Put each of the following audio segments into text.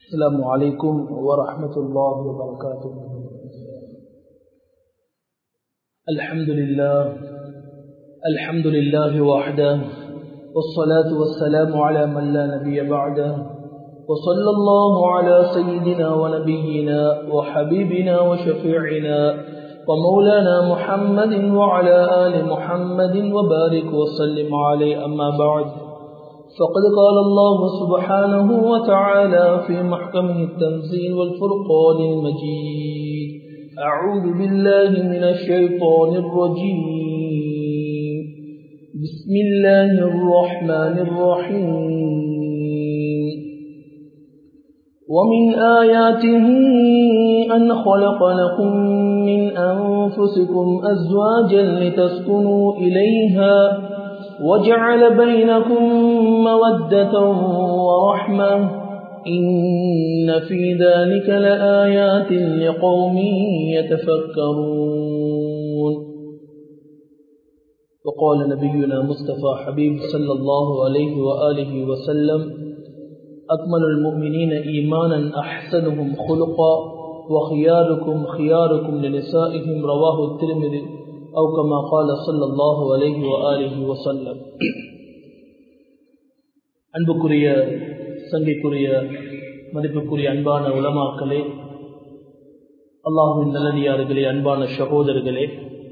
السلام عليكم ورحمة الله وبركاته الحمد لله الحمد لله وحده والصلاة والسلام على من لا نبي بعده وصلى الله على سيدنا ونبينا وحبيبنا وشفيعنا ومولانا محمد وعلى آل محمد وبارك وسلم عليه أما بعد فقد قال الله سبحانه وتعالى في محكمه التنزيل والفرقان المجيد أعوذ بالله من الشيطان الرجيم بسم الله الرحمن الرحيم ومن آياته أن خلق لكم من أنفسكم أزواجا لتسكنوا إليها وجعل بينكم مودة ورحمة إن في ذلك لآيات لقوم يتفكرون وقال نبينا مصطفى حبيب صلى الله عليه وآله وسلم أكمل المؤمنين إيمانا أحسنهم خلقا وخياركم خياركم لنسائهم رواه الترمذي أو كما قال صلى الله عليه وآله وسلم அன்புக்குரிய சங்கைக்குரிய மதிப்புக்குரிய அன்பான உலமாக்களே அல்லாஹுவின் நல்லடியார்களே அன்பான சகோதரர்களே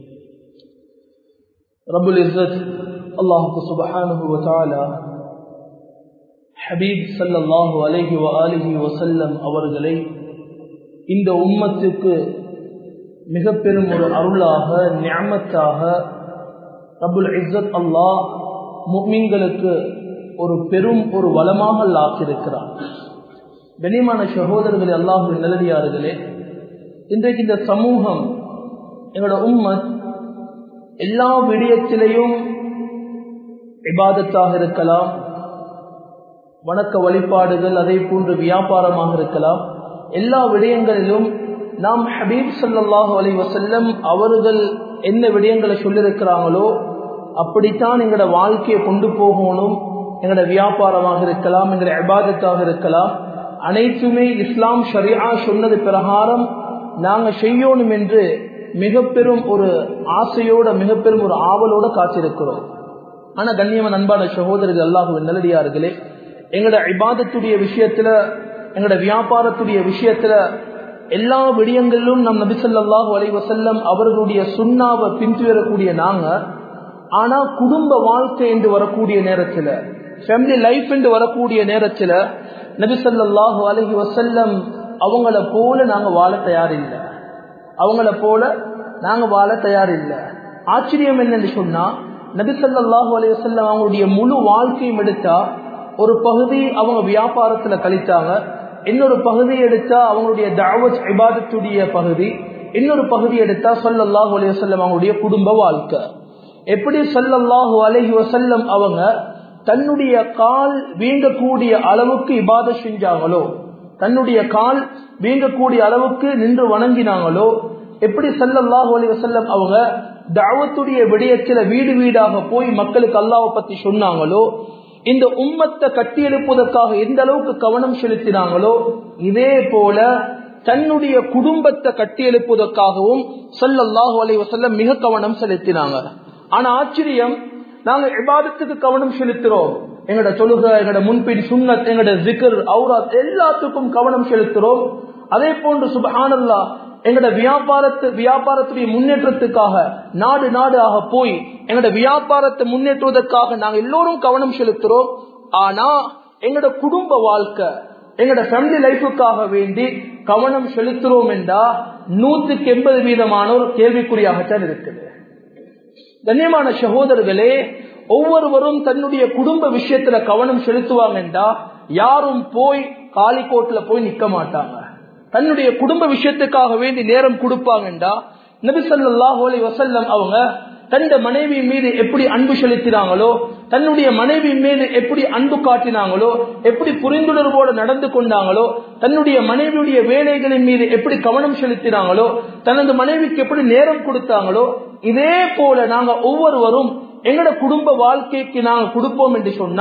ரபுல் இஸ்ஸத் அல்லாஹுக்கு சுபஹானுஹு வதஆலா ஹபீப் சல்லல்லாஹு அலைஹி வ ஆலிஹி வசல்லம் அவர்களை இந்த உம்மத்துக்கு மிக பெரும் ஒரு அருளாக ஞாமத்தாக ரபுல் இஸ்ஸத் அல்லாஹ் முக்மீன்களுக்கு ஒரு பெரும் ஒரு வளமாக ஆக்கியிருக்கிறார் கனிமான சகோதரர்களே அல்லாஹு நிலவியார்களே இன்றைக்கு இந்த சமூகம் எங்களோட உம்மத் எல்லா விடயத்திலையும் விவாதத்தாக இருக்கலாம் வணக்க வழிபாடுகள் அதே போன்று வியாபாரமாக இருக்கலாம் எல்லா விடயங்களிலும் நாம் ஹபீப் சல்லாஹூ அலி வசல்லம் அவர்கள் என்ன விடயங்களை சொல்லியிருக்கிறாங்களோ அப்படித்தான் எங்களோட வாழ்க்கையை கொண்டு போகணும் எங்களோட வியாபாரமாக இருக்கலாம் எங்களோட அபாதத்தாக இருக்கலாம் அனைத்துமே இஸ்லாம் ஷரியா சொன்னது பிரகாரம் நாங்கள் செய்யணும் என்று மிக பெரும் ஒரு ஆசையோட மிக பெரும் ஒரு ஆவலோட காத்திருக்கிறோம் ஆனா கண்ணியமன் அன்பான சகோதரர்கள் அல்லாஹுவின் நல்லடியார்களே எங்களோட இபாதத்துடைய விஷயத்துல எங்களோட வியாபாரத்துடைய விஷயத்துல எல்லா விடயங்களிலும் நம் நபிசல்லாஹு அலை வசல்லம் அவர்களுடைய சுண்ணாவை பின்துவரக்கூடிய நாங்க ஆனா குடும்ப வாழ்க்கை என்று வரக்கூடிய நேரத்துல ஃபேமிலி லைஃப் என்று வரக்கூடிய நேரத்துல நபிசல்லாஹு அலஹி வசல்லம் அவங்கள போல நாங்க வாழ தயாரில்லை அவங்கள போல நாங்க வாழ தயாரில்லை ஆச்சரியம் என்னன்னு சொன்னா நபிசல்லாஹு அலி வசல்லம் அவங்களுடைய முழு வாழ்க்கையும் எடுத்தா ஒரு பகுதி அவங்க வியாபாரத்துல கழித்தாங்க இன்னொரு பகுதி எடுத்தா அவங்களுடைய தாவத் இபாதத்துடைய பகுதி இன்னொரு பகுதி எடுத்தா சொல்லல்லாஹு அலி வசல்லம் அவங்களுடைய குடும்ப வாழ்க்கை எப்படி சொல்லல்லாஹு அலஹி வசல்லம் அவங்க தன்னுடைய கால் வீங்கக்கூடிய அளவுக்கு இபாத செஞ்சாங்களோ தன்னுடைய கால் வீங்கக்கூடிய அளவுக்கு நின்று வணங்கினாங்களோ எப்படி சல்லல்லாஹு அலி வசல்லம் அவங்க தாவத்துடைய விடயத்துல வீடு வீடாக போய் மக்களுக்கு அல்லாவை பத்தி சொன்னாங்களோ இந்த உம்மத்தை கட்டியெழுப்பதற்காக எந்த அளவுக்கு கவனம் செலுத்தினாங்களோ இதே போல தன்னுடைய குடும்பத்தை கட்டியெழுப்பதற்காகவும் சொல்லல்லாஹு அலி வசல்லம் மிக கவனம் செலுத்தினாங்க ஆனா ஆச்சரியம் நாங்க விவாதத்துக்கு கவனம் செலுத்துறோம் எங்கட தொழுக எங்கட முன்பின் சுண்ணத் எங்கட ஜிகர் அவுராத் எல்லாத்துக்கும் கவனம் செலுத்துறோம் அதே போன்று சுபஹானல்லா எங்கட வியாபாரத்து வியாபாரத்துடைய முன்னேற்றத்துக்காக நாடு நாடு ஆக போய் எங்கட வியாபாரத்தை முன்னேற்றுவதற்காக நாங்க எல்லோரும் கவனம் செலுத்துறோம் ஆனா எங்கட குடும்ப வாழ்க்கை எங்கட ஃபேமிலி லைஃபுக்காக வேண்டி கவனம் செலுத்துறோம் என்றா நூத்துக்கு எண்பது வீதமானோர் கேள்விக்குறியாகத்தான் இருக்குது கண்ணியமான சகோதரர்களே ஒவ்வொருவரும் தன்னுடைய குடும்ப விஷயத்துல கவனம் செலுத்துவாங்கன்றா யாரும் போய் காலிக்கோட்ல போய் நிக்க மாட்டாங்க தன்னுடைய குடும்ப விஷயத்துக்காக வேண்டி நேரம் கொடுப்பாங்கன்றா நபிசல்லாஹு அலி வசல்லம் அவங்க தந்த மனைவி மீது எப்படி அன்பு செலுத்தினாங்களோ தன்னுடைய மனைவி மீது எப்படி அன்பு காட்டினாங்களோ எப்படி புரிந்துணர்வோடு நடந்து கொண்டாங்களோ தன்னுடைய மனைவியுடைய வேலைகளின் மீது எப்படி கவனம் செலுத்தினாங்களோ தனது மனைவிக்கு எப்படி நேரம் கொடுத்தாங்களோ இதே போல நாங்க ஒவ்வொருவரும் எங்கட குடும்ப வாழ்க்கைக்கு நாங்க கொடுப்போம் என்று சொன்னா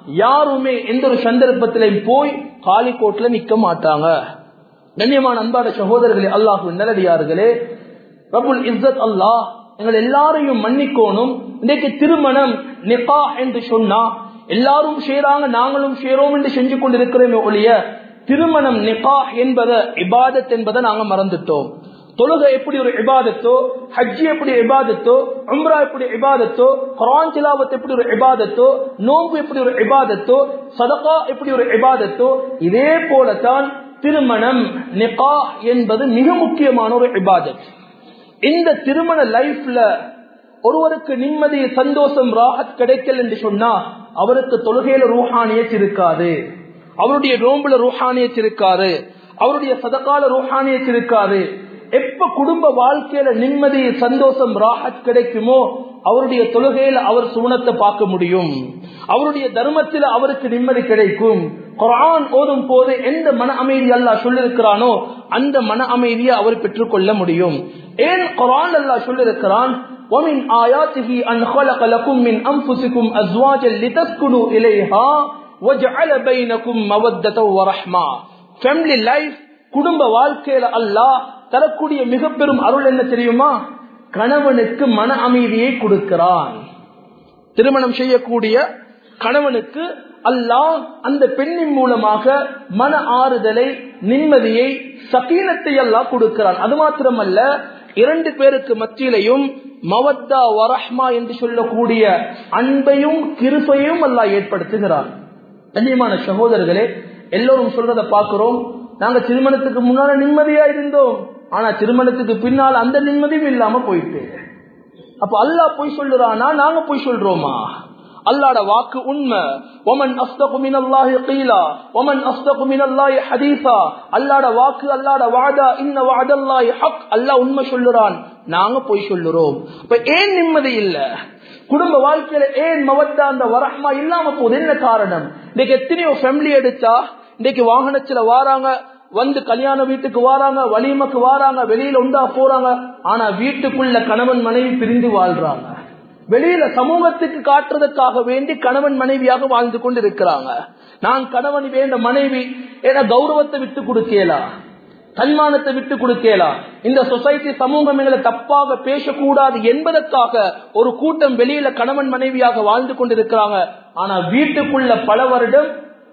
யாருமே எந்த ஒரு சந்தர்ப்பத்திலையும் போய் காலிக்கோட்ல நிக்க மாட்டாங்க கண்ணியமான அன்பான சகோதரர்களே அல்லாஹு நல்லடியார்களே ரபுல் இஸ்ஸத் அல்லாஹ் எங்கள் எல்லாரையும் மன்னிக்கோணும் இன்றைக்கு திருமணம் நிகா என்று சொன்னா எல்லாரும் செய்யறாங்க நாங்களும் செய்யறோம் என்று செஞ்சு கொண்டிருக்கிறோமே ஒழிய திருமணம் நிகா என்பதை இபாதத் என்பதை நாங்க மறந்துட்டோம் தொழுகை எப்படி ஒரு இபாதத்தோ ஹஜ்ஜி எப்படி இபாதத்தோ உம்ரா எப்படி இபாதத்தோ குரான் திலாவத் எப்படி ஒரு இபாதத்தோ நோன்பு எப்படி ஒரு இபாதத்தோ சதகா எப்படி ஒரு இபாதத்தோ இதே போலத்தான் திருமணம் நிகா என்பது மிக முக்கியமான ஒரு இபாதத் இந்த திருமண லைஃப்ல ஒருவருக்கு நிம்மதி சந்தோஷம் ராகத் கிடைக்கல என்று சொன்னா அவருக்கு தொழுகையில ரூஹானியத் இருக்காது அவருடைய ரோம்புல ரூஹானியத் இருக்காது அவருடைய சதகால ரூஹானியத் இருக்காது எப்ப குடும்ப வாழ்க்கையில நிம்மதி சந்தோஷம் ராகத் கிடைக்குமோ அவருடைய தொழுகையில அவர் சுவனத்தை பார்க்க முடியும் அவருடைய தர்மத்தில் அவருக்கு நிம்மதி கிடைக்கும் குரான் ஓதும் போது எந்த மன அமைதி அல்லா சொல்லிருக்கிறானோ அந்த மன அமைதியை அவர் பெற்றுக்கொள்ள முடியும் ஏன் குரான் அல்லா சொல்லிருக்கிறான் ومن آياته أن خلق لكم من أنفسكم أزواجا لتسكنوا إليها وجعل بينكم مودة ورحمة family life குடும்ப வாழ்க்கையில அல்லாஹ் தரக்கூடிய மிக பெரும் அருள் என்ன தெரியுமா கணவனுக்கு மன அமைதியை கொடுக்கிறான் திருமணம் செய்யக்கூடிய கணவனுக்கு அல்லாஹ் அந்த பெண்ணின் மூலமாக மன ஆறுதலை நிம்மதியை சகீனத்தை எல்லாம் கொடுக்கிறான் அது மாத்திரமல்ல இரண்டு பேருக்கு மத்தியிலையும் மவத்தா வரஹ்மா என்று சொல்லக்கூடிய அன்பையும் கிருப்பையும் அல்லாஹ் ஏற்படுத்துகிறான் கண்ணியமான சகோதரர்களே எல்லோரும் சொல்றத பாக்குறோம் நாங்க திருமணத்துக்கு முன்னால நிம்மதியா இருந்தோம் ஆனா திருமணத்துக்கு பின்னால் அந்த நிம்மதியும் இல்லாம போயிட்டு அப்ப அல்லாஹ் போய் சொல்லுறானா நாங்க போய் சொல்றோமா அல்லாட வாக்கு உண்மை ஒமன் அஸ்தகு மினல்லாஹி கீலா ஒமன் அஸ்தகு மினல்லாஹி ஹதீஸா அல்லாட வாக்கு அல்லாட வாதா இன்ன வாதல்லாஹி ஹக் அல்லாஹ் உண்மை சொல்லுறான் நாங்க போய் சொல்லுறோம் இப்ப ஏன் நிம்மதி இல்ல குடும்ப வாழ்க்கையில ஏன் மவத்தா அந்த வரஹ்மா இல்லாம போகுது என்ன காரணம் இன்னைக்கு எத்தனையோ ஃபேமிலி எடுத்தா இன்னைக்கு வாகனத்துல வாராங்க வந்து கல்யாண வீட்டுக்கு வாராங்க வலிமக்கு வாராங்க வெளியில உண்டா போறாங்க ஆனா வீட்டுக்குள்ள கணவன் மனைவி பிரிந்து வாழ்றாங்க வெளியில சமூகத்துக்கு காட்டுறதுக்காக வேண்டி கணவன் மனைவியாக வாழ்ந்து கொண்டு இருக்கிறாங்க நான் கணவன் வேண்ட மனைவி என கௌரவத்தை விட்டு கொடுக்கலா தன்மானத்தை விட்டு கொடுக்கலா இந்த சொசைட்டி சமூகம் எங்களை தப்பாக பேசக்கூடாது என்பதற்காக ஒரு கூட்டம் வெளியில கணவன் மனைவியாக வாழ்ந்து கொண்டிருக்கிறாங்க ஆனா வீட்டுக்குள்ள பல வருடம்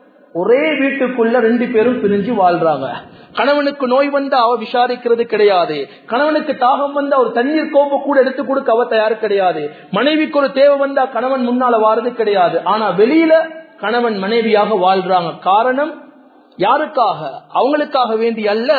ஒரே வீட்டுக்குள்ள ரெண்டு பேரும் பிரிஞ்சு வாழ்றாங்க கணவனுக்கு நோய் வந்தா அவ விசாரிக்கிறது கிடையாது கணவனுக்கு தாகம் வந்தா ஒரு தண்ணீர் கோப்ப கூட எடுத்து கொடுக்க அவ தயார் கிடையாது மனைவிக்கு ஒரு தேவை வந்தா கணவன் முன்னால வாரது கிடையாது ஆனா வெளியில கணவன் மனைவியாக வாழ்றாங்க காரணம் யாருக்காக அவங்களுக்காக வேண்டி அல்ல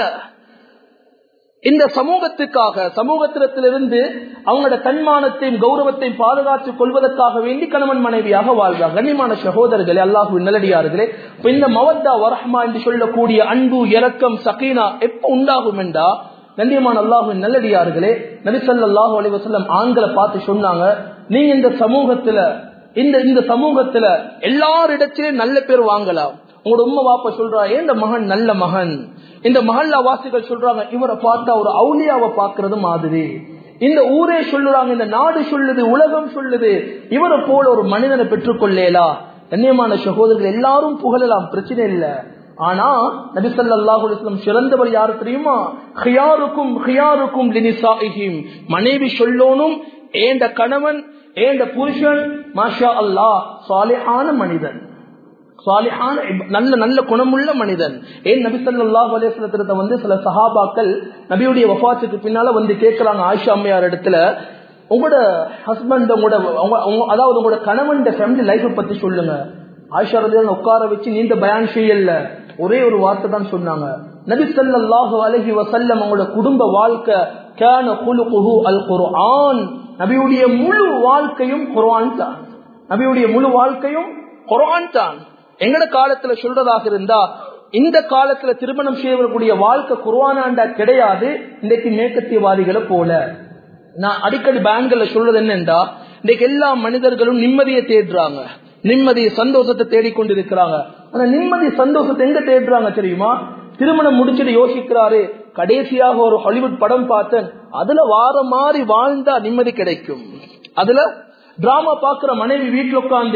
இந்த சமூகத்துக்காக சமூகத்திலிருந்து அவங்களோட தன்மானத்தையும் கௌரவத்தையும் பாதுகாத்துக் கொள்வதற்காக வேண்டி கணவன் மனைவியாக வாழ்றாங்க கண்ணியமான சகோதரர்களே அல்லாஹு நல்லடியார்களே இந்த மவத்தா வரஹ்மா என்று சொல்லக்கூடிய அன்பு இரக்கம் சகீனா எப்ப உண்டாகும் என்றா கண்ணியமான அல்லாஹு நல்லடியார்களே நபிசல்லாஹு அலிவசல்லம் ஆண்களை பார்த்து சொன்னாங்க நீங்க இந்த சமூகத்துல இந்த இந்த சமூகத்துல எல்லாரிடத்திலும் நல்ல பேர் வாங்கலாம் உங்களோட உண்மை வாப்ப சொல்றா இந்த மகன் நல்ல மகன் இந்த மகல்லா வாசிகள் சொல்றாங்க இவரை பார்த்தா ஒரு அவுலியாவை பாக்குறது மாதிரி இந்த ஊரே சொல்லுறாங்க இந்த நாடு சொல்லுது உலகம் சொல்லுது இவரை போல ஒரு மனிதனை பெற்றுக்கொள்ளேலா கண்ணியமான சகோதரர்கள் எல்லாரும் புகழலாம் பிரச்சனை இல்ல ஆனா நபிசல்லாஹு இஸ்லாம் சிறந்தவர் யாரு தெரியுமா ஹியாருக்கும் ஹியாருக்கும் லினிசாஹிம் மனைவி சொல்லோனும் ஏண்ட கணவன் ஏண்ட புருஷன் மாஷா அல்லாஹ் சாலிஹான மனிதன் சாலிஹான நல்ல நல்ல குணமுள்ள மனிதன் ஏன் நபி சொல்லாஹ் அலேஸ்வரத்திட்ட வந்து சில சஹாபாக்கள் நபியுடைய வஃபாத்துக்கு பின்னால வந்து கேட்கிறாங்க ஆயிஷா அம்மையார் இடத்துல உங்களோட ஹஸ்பண்ட் உங்களோட அதாவது உங்களோட கணவன் ஃபேமிலி லைஃப் பத்தி சொல்லுங்க ஆயிஷா ரதியான் உட்கார வச்சு நீண்ட பயான் செய்யல ஒரே ஒரு வார்த்தை தான் சொன்னாங்க நபி சல்லாஹு அலஹி வசல்லம் அவங்களோட குடும்ப வாழ்க்கை கேன குலுகுஹு அல் குர்ஆன் நபியுடைய முழு வாழ்க்கையும் குர்ஆன் தான் நபியுடைய முழு வாழ்க்கையும் குர்ஆன் தான் எங்கட காலத்துல சொல்றதாக இருந்தா இந்த காலத்துல திருமணம் செய்யக்கூடிய வாழ்க்கை குர்வானாண்டா கிடையாது இன்றைக்கு மேற்கத்தியவாதிகளை போல நான் அடிக்கடி பேங்க்ல சொல்றது என்னண்டா இன்றைக்கு எல்லா மனிதர்களும் நிம்மதியை தேடுறாங்க நிம்மதி சந்தோஷத்தை தேடிக்கொண்டிருக்கிறாங்க ஆனா நிம்மதி சந்தோஷத்தை எங்க தேடுறாங்க தெரியுமா திருமணம் முடிச்சுட்டு யோசிக்கிறாரு கடைசியாக ஒரு ஹாலிவுட் படம் பார்த்தேன் அதுல வார மாதிரி வாழ்ந்தா நிம்மதி கிடைக்கும் அதுல டிராமா பாக்குற மனைவி வீட்டுல உட்காந்து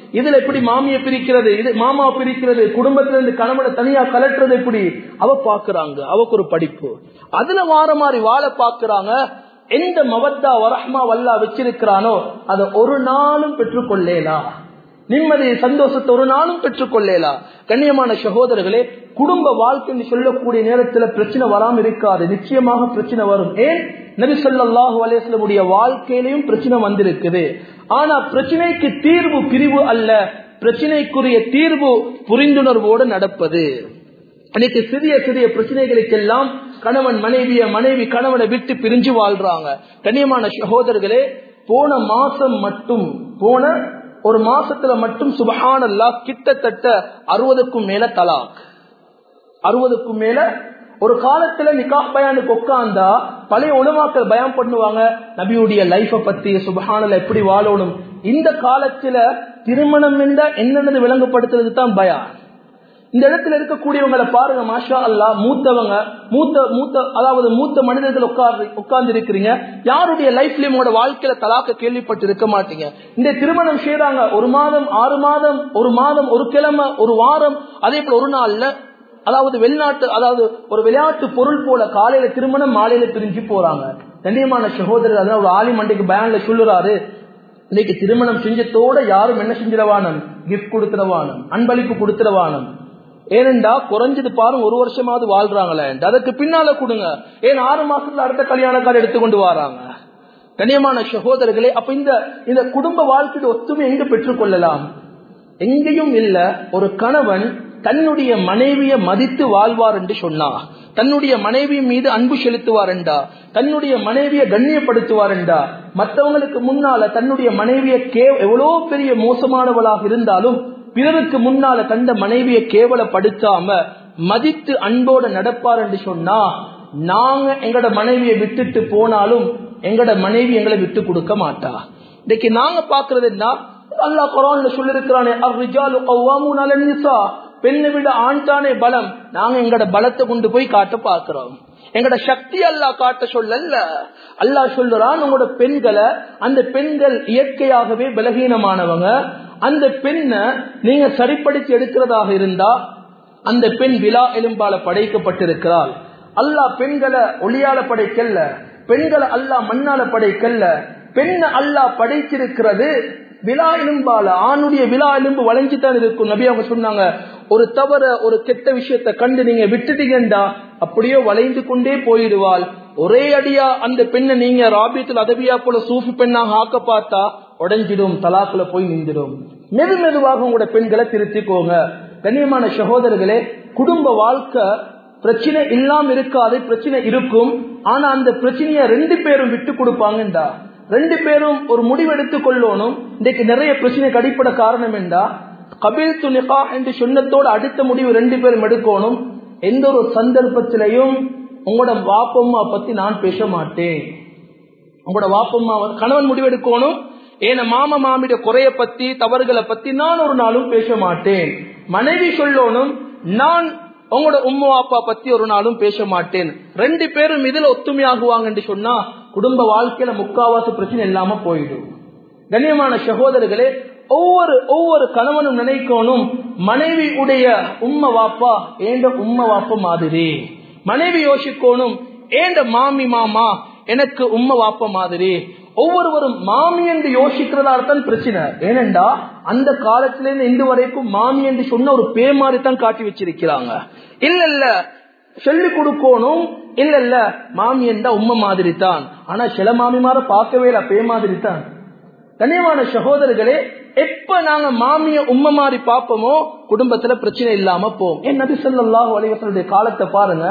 இதுல எப்படி மாமியை பிரிக்கிறது இது மாமா பிரிக்கிறது குடும்பத்துல இருந்து கணவனை தனியா கலட்டுறது எப்படி அவ பாக்குறாங்க அவக்கு ஒரு படிப்பு அதுல வார மாதிரி வாழ பாக்குறாங்க எந்த மவத்தா வரஹ்மா வல்லா வச்சிருக்கிறானோ அதை ஒரு நாளும் பெற்றுக்கொள்ளேலாம் நிம்மதி சந்தோஷத்தை ஒரு நாளும் பெற்றுக்கொள்ளேலா கண்ணியமான சகோதரர்களே குடும்ப வாழ்க்கைன்னு சொல்லக்கூடிய நேரத்துல பிரச்சனை வராம இருக்காது நிச்சயமாக பிரச்சனை வரும் ஏன் நபி சொல்லாஹு அலேஸ்லமுடைய வாழ்க்கையிலையும் பிரச்சனை வந்திருக்குது ஆனா பிரச்சனைக்கு தீர்வு பிரிவு அல்ல பிரச்சனைக்குரிய தீர்வு புரிந்துணர்வோடு நடப்பது இன்னைக்கு சிறிய சிறிய பிரச்சனைகளுக்கெல்லாம் கணவன் மனைவிய மனைவி கணவனை விட்டு பிரிஞ்சு வாழ்றாங்க கண்ணியமான சகோதரர்களே போன மாசம் மட்டும் போன ஒரு மாசத்துல மட்டும் சுபஹானல்லா கிட்டத்தட்ட அறுபதுக்கும் மேல தலாக் அறுபதுக்கும் மேல ஒரு காலத்துல நிக்கா பயானுக்கு உட்காந்தா பழைய உணவாக்கள் பயம் பண்ணுவாங்க நபியுடைய லைஃப பத்தி சுபஹானல எப்படி வாழணும் இந்த காலத்துல திருமணம் என்றா என்னென்னது விளங்குபடுத்துறது தான் பயான் இந்த இடத்துல இருக்கக்கூடியவங்களை பாருங்க மாஷா அல்லா மூத்தவங்க மூத்த மூத்த அதாவது மூத்த மனிதர்கள் உட்கார்ந்து உட்கார்ந்து இருக்கிறீங்க யாருடைய லைஃப்லயும் உங்களோட வாழ்க்கையில தலாக்க கேள்விப்பட்டு இருக்க மாட்டீங்க இந்த திருமணம் செய்யறாங்க ஒரு மாதம் ஆறு மாதம் ஒரு மாதம் ஒரு கிழமை ஒரு வாரம் அதே போல ஒரு நாள்ல அதாவது வெளிநாட்டு அதாவது ஒரு விளையாட்டு பொருள் போல காலையில திருமணம் மாலையில பிரிஞ்சு போறாங்க கண்ணியமான சகோதரர் அதனால ஒரு ஆலி மண்டைக்கு பயன்ல சொல்லுறாரு இன்னைக்கு திருமணம் செஞ்சத்தோட யாரும் என்ன செஞ்சிடவானம் கிஃப்ட் கொடுத்துடவானம் அன்பளிப்பு கொடுத்துடவானம் ஏனெண்டா குறைஞ்சது பாருங்க ஒரு வருஷமாவது வாழ்றாங்களே அதற்கு பின்னால கொடுங்க ஏன் ஆறு மாசத்துல அடுத்த கல்யாணக்கார எடுத்துக்கொண்டு வராங்க கண்ணியமான சகோதரர்களே அப்ப இந்த இந்த குடும்ப வாழ்க்கையோட ஒத்துமை எங்க பெற்றுக்கொள்ளலாம் எங்கேயும் இல்ல ஒரு கணவன் தன்னுடைய மனைவிய மதித்து வாழ்வார் என்று சொன்னா தன்னுடைய மனைவி மீது அன்பு செலுத்துவார் என்றா தன்னுடைய மனைவிய கண்ணியப்படுத்துவார் என்றா மற்றவங்களுக்கு முன்னால தன்னுடைய மனைவிய கே எவ்வளவு பெரிய மோசமானவளாக இருந்தாலும் பிறருக்கு முன்னால தந்த மனைவியை கேவலப்படுத்தாம மதித்து அன்போட நடப்பார் என்று சொன்னா நாங்க எங்கட மனைவியை விட்டுட்டு போனாலும் எங்கட மனைவி எங்களை விட்டு கொடுக்க மாட்டா இன்னைக்கு நாங்க பாக்குறது என்ன அல்லாஹ் குரான்ல சொல்லிருக்கிறானே அவ்விஜாலு கவ்வாமூன் அலன் நிசா பெண்ணை விட ஆண் தானே பலம் நாங்க எங்கட பலத்தை கொண்டு போய் காட்ட பாக்குறோம் எங்கட சக்தி அல்லா காட்ட சொல்லல அல்லாஹ் சொல்றான் உங்களோட பெண்களை அந்த பெண்கள் இயற்கையாகவே பலகீனமானவங்க அந்த பெண்ணை நீங்க சரிப்படுத்தி எடுக்கிறதாக இருந்தா அந்த பெண் விழா எலும்பால படைக்கப்பட்டிருக்கிறாள் அல்லாஹ் பெண்களை ஒளியால படைக்கல்ல பெண்களை அல்லாஹ் மண்ணால படைக்கல்ல பெண்ணை அல்லாஹ் படைச்சிருக்கிறது விழா எலும்பால ஆணுடைய விழா எலும்பு வளைஞ்சுதான் இருக்கும் நபி அவங்க சொன்னாங்க ஒரு தவற ஒரு கெட்ட விஷயத்தை கண்டு நீங்க விட்டுட்டீங்கண்டா அப்படியே வளைந்து கொண்டே போயிடுவாள் ஒரே அடியா அந்த பெண்ணை நீங்க ராபியத்தில் அதவியா போல சூஃபி பெண்ணாக ஆக்க பார்த்தா உடஞ்சிடும் தலாக்குல போய் நின்றுடும் மெது மெதுவாக உங்களோட பெண்களை திருத்திக்கோங்க கண்ணியமான சகோதரர்களே குடும்ப வாழ்க்கை பிரச்சனை இல்லாம இருக்காது பிரச்சனை இருக்கும் ஆனா அந்த பிரச்சனைய ரெண்டு பேரும் விட்டு கொடுப்பாங்கண்டா ரெண்டு பேரும் ஒரு முடிவெடுத்துக் கொள்ளணும் இன்றைக்கு நிறைய பிரச்சனைக்கு அடிப்படை காரணம் என்றா கபில் துணிகா என்று சொன்னத்தோடு அடுத்த முடிவு ரெண்டு பேரும் எடுக்கணும் எந்த ஒரு சந்தர்ப்பத்திலையும் உங்களோட வாப்பம்மா பத்தி நான் பேச மாட்டேன் உங்களோட வாப்பம்மா கணவன் முடிவெடுக்கணும் ஏன மாம மாமிட குறைய பத்தி தவறுகளை பத்தி நான் ஒரு நாளும் பேச மாட்டேன் மனைவி சொல்லணும் நான் உங்களோட உம்மா அப்பா பத்தி ஒரு நாளும் பேச மாட்டேன் ரெண்டு பேரும் இதுல ஒத்துமையாகுவாங்கன்னு சொன்னா குடும்ப வாழ்க்கையில முக்காவாசி பிரச்சனை இல்லாம போயிடும் கண்ணியமான சகோதரர்களே ஒவ்வொரு ஒவ்வொரு கணவனும் நினைக்கணும் மனைவி உடைய உம்ம வாப்பா ஏண்ட உம்ம வாப்பா மாதிரி மனைவி யோசிக்கணும் ஏண்ட மாமி மாமா எனக்கு உம்ம வாப்ப மாதிரி ஒவ்வொருவரும் மாமி என்று யோசிக்கிறதால தான் பிரச்சனை ஏனென்றா அந்த காலத்துல இருந்து இன்று வரைக்கும் மாமி என்று சொன்ன ஒரு பே மாதிரி தான் காட்டி வச்சிருக்கிறாங்க இல்ல இல்ல சொல்லி கொடுக்கணும் இல்ல இல்ல மாமி என்றா உம்ம மாதிரி தான் ஆனா சில மாமிமார பார்க்கவே இல்ல பே மாதிரி தான் கண்ணியமான சகோதரர்களே எப்ப நாங்க மாமிய உம்ம மாதிரி பார்ப்போமோ குடும்பத்துல பிரச்சனை இல்லாம போவோம் என் நபி சொல்லாஹு அலைவசனுடைய காலத்தை பாருங்க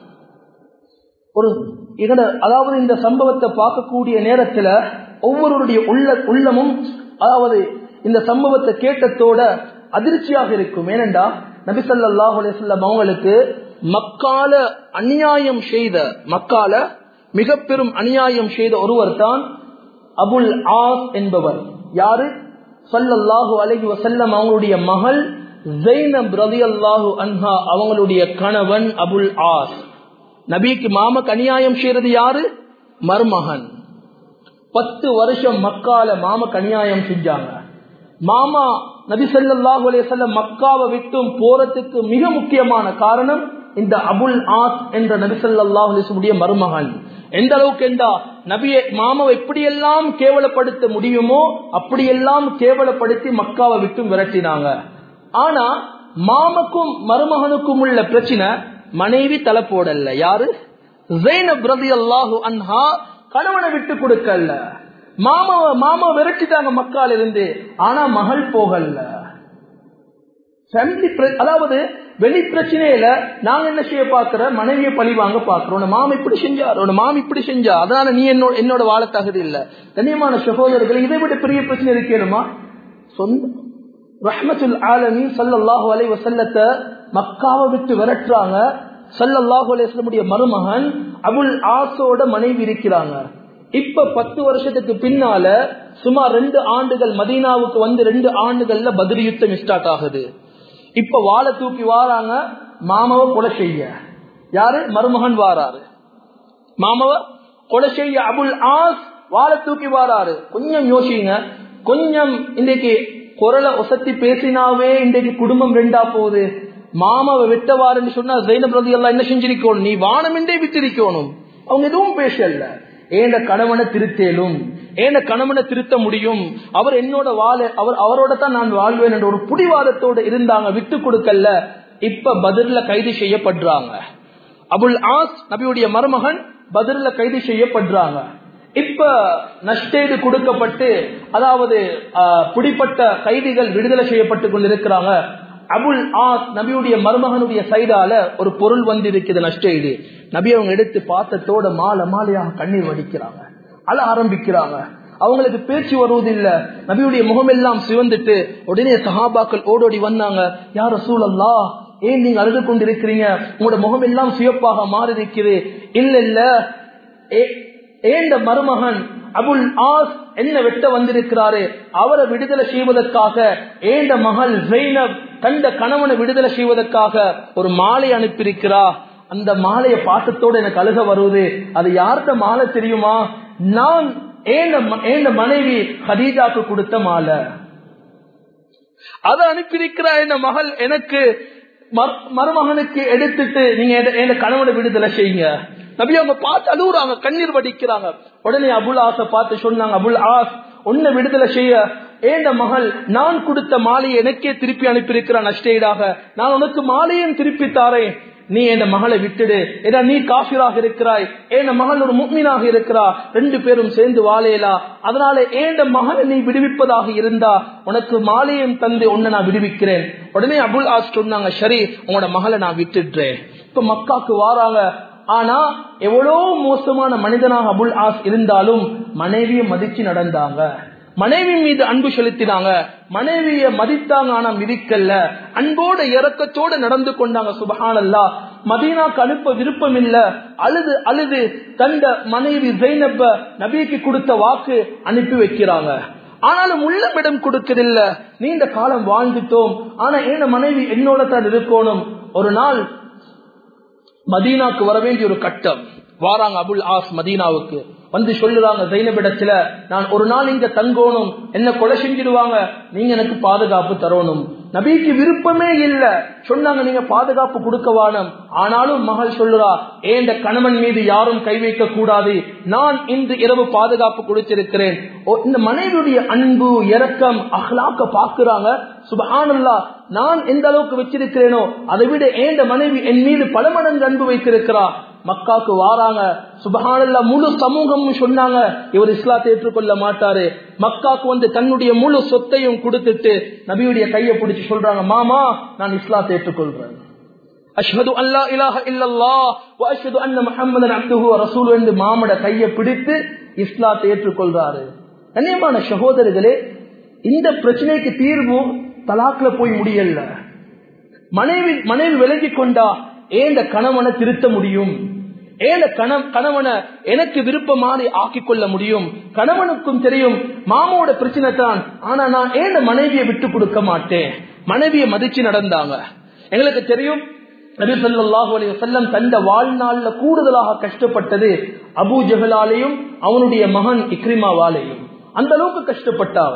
ஒரு இதோட அதாவது இந்த சம்பவத்தை பார்க்கக்கூடிய நேரத்துல ஒவ்வொருவருடைய உள்ள உள்ளமும் அதாவது இந்த சம்பவத்தை கேட்டத்தோட அதிர்ச்சியாக இருக்கும் ஏனென்றா நபிசல்லாஹு அலிசல்லம் அவங்களுக்கு மக்கால அநியாயம் செய்த மக்கால மிக பெரும் அநியாயம் செய்த ஒருவர் தான் அபுல் ஆஸ் என்பவர் யாரு சல்லல்லாஹு அலஹி வசல்லம் அவங்களுடைய மகள் ஜெய்னப் ரதி அல்லாஹு அன்ஹா அவங்களுடைய கணவன் அபுல் ஆஸ் நபிக்கு மாமக்கு அநியாயம் செய்யறது யாரு மருமகன் பத்து வருஷம் மக்கால மாமக்கு அநியாயம் செஞ்சாங்க மாமா நபி ஸல்லல்லாஹு அலைஹி வஸல்லம் மக்காவை விட்டும் போறதுக்கு மிக முக்கியமான காரணம் இந்த அபுல் ஆஸ் என்ற நபி ஸல்லல்லாஹு அலைஹி வஸல்லம் மருமகன் எந்த அளவுக்கு என்றா நபியை மாமாவை எப்படியெல்லாம் கேவலப்படுத்த முடியுமோ அப்படியெல்லாம் கேவலப்படுத்தி மக்காவை விட்டும் விரட்டினாங்க ஆனா மாமக்கும் மருமகனுக்கும் உள்ள பிரச்சனை மனைவி தலை போடல யாரு ஜெயினப் ரலியல்லாஹு அன்ஹா கணவனை விட்டு கொடுக்கல மாமாவை மாமா விரட்டிட்டாங்க மக்கால இருந்து ஆனா மகள் போகல ஃபேமிலி அதாவது வெளி பிரச்சனையில நாங்க என்ன செய்ய பாக்குற மனைவியை பழி வாங்க பாக்குறோம் உன் மாமா இப்படி செஞ்சார் உன் மாமி இப்படி செஞ்சா அதனால நீ என்னோட என்னோட வாழ தகுதி இல்ல கண்ணியமான சகோதரர்கள் இதை விட பெரிய பிரச்சனை இருக்கேனுமா சொந்த ரஹ்மத்துல் ஆலமி சல்லல்லாஹு அலை வசல்லத்தை மக்காவை விட்டு விரட்டுறாங்க சல்லல்லாஹு அலைய மருமகன் அபுல் ஆசோட மனைவி இருக்கிறாங்க இப்ப பத்து வருஷத்துக்கு பின்னால சுமார் ரெண்டு ஆண்டுகள் மதீனாவுக்கு வந்து ரெண்டு ஆண்டுகள்ல பதில் யுத்தம் ஸ்டார்ட் ஆகுது இப்ப வாழை தூக்கி வாராங்க மாமாவை கொலை செய்ய யாரு மருமகன் வாராரு மாமாவை கொலை செய்ய அபுல் ஆஸ் வாழை தூக்கி வாராரு கொஞ்சம் யோசிங்க கொஞ்சம் இன்னைக்கு குரலை ஒசத்தி பேசினாவே இன்றைக்கு குடும்பம் ரெண்டா போகுது மாமாவை விட்டவாருன்னு சொன்னா ஜெயினப் ரதி எல்லாம் என்ன செஞ்சிருக்கணும் நீ வானமென்றே விட்டிருக்கணும் அவங்க எதுவும் பேசல ஏன கணவனை திருத்தேலும் ஏன கணவனை திருத்த முடியும் அவர் என்னோட வாழ அவர் அவரோட தான் நான் வாழ்வேன் என்ற ஒரு புடிவாதத்தோட இருந்தாங்க விட்டு கொடுக்கல இப்ப பதிர்ல கைது செய்யப்படுறாங்க அபுல் ஆஸ் நபியுடைய மருமகன் பதிர்ல கைது செய்யப்படுறாங்க இப்ப நஷ்டேடு கொடுக்கப்பட்டு அதாவது பிடிப்பட்ட கைதிகள் விடுதலை செய்யப்பட்டு கொண்டிருக்கிறாங்க அபுல் ஆஸ் நபியுடைய மருமகனுடைய சைடால ஒரு பொருள் வந்து இருக்குது நஷ்டேடு நபி அவங்க எடுத்து பாத்தத்தோட மாலை மாலையாக கண்ணீர் வடிக்கிறாங்க அழ ஆரம்பிக்கிறாங்க அவங்களுக்கு பேச்சு வருவதில்ல நபியுடைய முகம் எல்லாம் சிவந்துட்டு உடனே சஹாபாக்கள் ஓடோடி வந்தாங்க யார சூழல்லா ஏன் நீங்க அழுது கொண்டிருக்கிறீங்க உங்களோட முகம் எல்லாம் சிவப்பாக மாறி இருக்குது இல்ல இல்ல ஏண்ட மருமகன் அபுல் ஆஸ் என்ன வெட்ட வந்திருக்கிறாரு அவரை விடுதலை செய்வதற்காக ஏண்ட மகள் ஜெய்னப் கண்ட கணவனை விடுதலை செய்வதற்காக ஒரு மாலை அனுப்பியிருக்கிறா அந்த மாலையை பாட்டத்தோடு எனக்கு அழுக வருவது அது யார்கிட்ட மாலை தெரியுமா நான் ஏண்ட மனைவி ஹதீஜாக்கு கொடுத்த மாலை அதை அனுப்பியிருக்கிறா என் மகள் எனக்கு மருமகனுக்கு எடுத்துட்டு நீங்க என் கணவனை விடுதலை செய்யுங்க நபி அவங்க பார்த்து அழுகுறாங்க கண்ணீர் வடிக்கிறாங்க உடனே அபுல் ஆசை பார்த்து சொன்னாங்க அபுல் ஆஸ் உன்னை விடுதலை செய்ய ஏண்ட மகள் நான் கொடுத்த மாலையை எனக்கே திருப்பி அனுப்பியிருக்கிறான் நஷ்டீடாக நான் உனக்கு மாலையும் திருப்பி தாரேன் நீ என் மகளை விட்டுடு ஏன்னா நீ காஃபிராக இருக்கிறாய் என் மகள் ஒரு முக்மீனாக இருக்கிறா ரெண்டு பேரும் சேர்ந்து வாழையலா அதனால ஏண்ட மகளை நீ விடுவிப்பதாக இருந்தா உனக்கு மாலையும் தந்து உன்னை நான் விடுவிக்கிறேன் உடனே அபுல் ஆஸ் சொன்னாங்க சரி உங்களோட மகளை நான் விட்டுடுறேன் இப்ப மக்காக்கு வாராங்க ஆனா எவ்வளவு மோசமான மனிதனாக அபுல் ஆஸ் இருந்தாலும் மனைவியை மதிச்சு நடந்தாங்க மனைவி மீது அன்பு செலுத்தினாங்க மனைவிய மதித்தாங்க ஆனா மிதிக்கல்ல அன்போட இறக்கத்தோட நடந்து கொண்டாங்க சுபஹானல்லா மதீனாக்கு அனுப்ப விருப்பம் இல்ல அழுது அழுது தந்த மனைவி ஜெய்னப்ப நபிக்கு கொடுத்த வாக்கு அனுப்பி வைக்கிறாங்க ஆனாலும் உள்ளமிடம் கொடுக்கதில்ல நீண்ட காலம் வாழ்ந்துட்டோம் ஆனா என்ன மனைவி என்னோட தான் இருக்கணும் ஒரு நாள் மதீனாக்கு வர வேண்டிய ஒரு கட்டம் வாராங்க அபுல் ஆஸ் மதீனாவுக்கு வந்து சொல்லுறாங்க ஜெயினபிடத்துல நான் ஒரு நாள் இங்க தங்கணும் என்ன கொலை செஞ்சிடுவாங்க நீங்க எனக்கு பாதுகாப்பு தரணும் நபிக்கு விருப்பமே இல்ல சொன்னாங்க நீங்க பாதுகாப்பு கொடுக்க வானம் ஆனாலும் மகள் சொல்லுறா ஏண்ட கணவன் மீது யாரும் கை வைக்க கூடாது நான் இன்று இரவு பாதுகாப்பு கொடுத்திருக்கிறேன் இந்த மனைவியுடைய அன்பு இரக்கம் அஹ்லாக்க பாக்குறாங்க சுபஹானல்லா நான் எந்த அளவுக்கு வச்சிருக்கிறேனோ அதை விட ஏண்ட மனைவி என் மீது பல மடங்கு அன்பு வைத்திருக்கிறா மக்காக்கு வாராங்க சுபஹானல்லா முழு சமூகமும் சொன்னாங்க இவர் இஸ்லாத்தை ஏற்றுக்கொள்ள மாட்டாரு மக்காக்கு வந்து தன்னுடைய முழு சொத்தையும் கொடுத்துட்டு நபியுடைய கையை பிடிச்சு சொல்றாங்க மாமா நான் இஸ்லாத்தை ஏற்றுக்கொள்றேன் அஷ்ஹது அல்லா இலாஹ இல்லல்லா வ அஷ்ஹது அன்ன முஹம்மதன் அப்துஹு வ ரசூல் என்று மாமட கையை பிடித்து இஸ்லாத்தை ஏற்றுக்கொள்றாரு கண்ணியமான சகோதரர்களே இந்த பிரச்சனைக்கு தீர்வு தலாக்ல போய் முடியல மனைவி மனைவி விலகி கொண்டா ஏந்த கணவனை திருத்த முடியும் ஏந்த கணவனை எனக்கு விருப்பமாறி ஆக்கிக் கொள்ள முடியும் கணவனுக்கும் தெரியும் மாமாவோட பிரச்சனை தான் ஆனா நான் ஏந்த மனைவியை விட்டு கொடுக்க மாட்டேன் மனைவியை மதிச்சு நடந்தாங்க எங்களுக்கு தெரியும் நபி ஸல்லல்லாஹு அலைஹி வஸல்லம் தந்த வாழ்நாள்ல கூடுதலாக கஷ்டப்பட்டது அபூ ஜஹலாலையும் அவனுடைய மகன் இக்ரிமாவாலையும் அந்த அளவுக்கு கஷ்டப்பட்டாங்க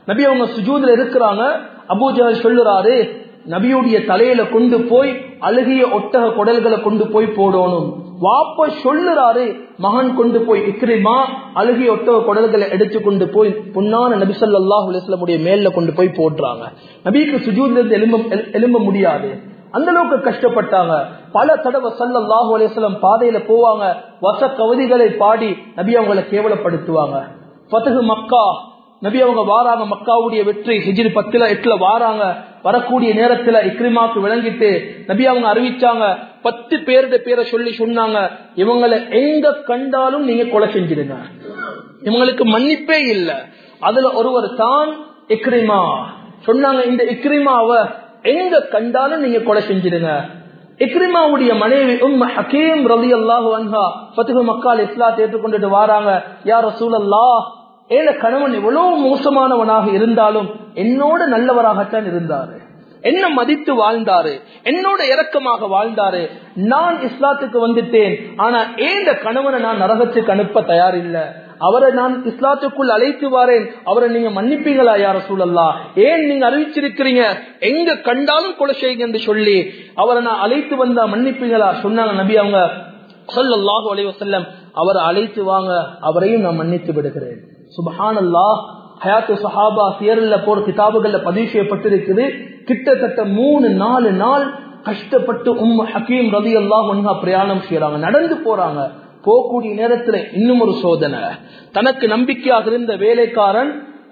நபி அவங்க சுஜூதுல இருக்கிறாங்க அபூஜஹல் சொல்லுறாரு நபியுடைய தலையில கொண்டு போய் அழுகிய ஒட்டக குடல்களை கொண்டு போய் போடணும் வாப்ப சொல்லுறாரு மகன் கொண்டு போய் இக்ரிமா அழுகிய ஒட்டக குடல்களை எடுத்து கொண்டு போய் பொன்னான நபி ஸல்லல்லாஹு அலைஹி வஸல்லமுடைய மேல்ல கொண்டு போய் போடுறாங்க நபிக்கு சுஜூத்ல இருந்து எலும்ப எலும்ப முடியாது அந்த அளவுக்கு கஷ்டப்பட்டாங்க பல தடவை சல்லல்லாஹு அலைஹிஸ்ஸலாம் பாதையில போவாங்க வச கவிதைகளை பாடி நபி அவங்களை கேவலப்படுத்துவாங்க பத்தகு மக்கா நபி அவங்க வாராங்க மக்காவுடைய வெற்றி ஹிஜ்ரி பத்துல எட்டுல வாராங்க வரக்கூடிய நேரத்துல இக்ரிமாக்கு விளங்கிட்டு நபி அவங்க அறிவிச்சாங்க பத்து பேருடைய பேரை சொல்லி சொன்னாங்க இவங்களை எங்க கண்டாலும் நீங்க கொலை செஞ்சிடுங்க இவங்களுக்கு மன்னிப்பே இல்ல அதுல ஒருவர் தான் இக்ரிமா சொன்னாங்க இந்த இக்ரிமாவை எங்க கண்டாலும் நீங்க கொலை செஞ்சிடுங்க இக்ரிமாவுடைய மனைவி உம் ஹக்கீம் ரவி அல்லாஹு அன்ஹா பத்துகு மக்கால் இஸ்லாத்தை ஏற்றுக்கொண்டுட்டு வாராங்க யார் ரசூலல்லா ஏல கணவன் எவ்வளவு மோசமானவனாக இருந்தாலும் என்னோட நல்லவராகத்தான் இருந்தாரு என்ன மதித்து வாழ்ந்தாரு என்னோட இரக்கமாக வாழ்ந்தாரு நான் இஸ்லாத்துக்கு வந்துட்டேன் ஆனா ஏந்த கணவனை நான் நரகத்துக்கு அனுப்ப தயாரில்லை அவரை நான் இஸ்லாத்துக்குள் அழைத்து வாரேன் அவரை நீங்க மன்னிப்பீங்களா யார சூழல்லா ஏன் நீங்க அறிவிச்சிருக்கிறீங்க எங்க கண்டாலும் கொலை செய்யுங்க என்று சொல்லி அவரை நான் அழைத்து வந்தா மன்னிப்பீங்களா சொன்னாங்க நபி அவங்க சொல்லல்லாஹு அலைஹி வஸல்லம் அவரை அழைத்து வாங்க அவரையும் நான் மன்னித்து விடுகிறேன் சுபஹானல்லாஹ் ஹயாத்து சஹாபா சியர்ல போற கிதாபுகள்ல பதிவு செய்யப்பட்டிருக்குது கிட்டத்தட்ட மூணு நாலு நாள் கஷ்டப்பட்டு உம் ஹக்கீம் ரதி அல்லாஹ் பிரயாணம் செய்யறாங்க நடந்து போறாங்க போகக்கூடிய நேரத்துல இன்னும் ஒரு சோதனை தனக்கு நம்பிக்கையாக இருந்த வேலைக்காரன்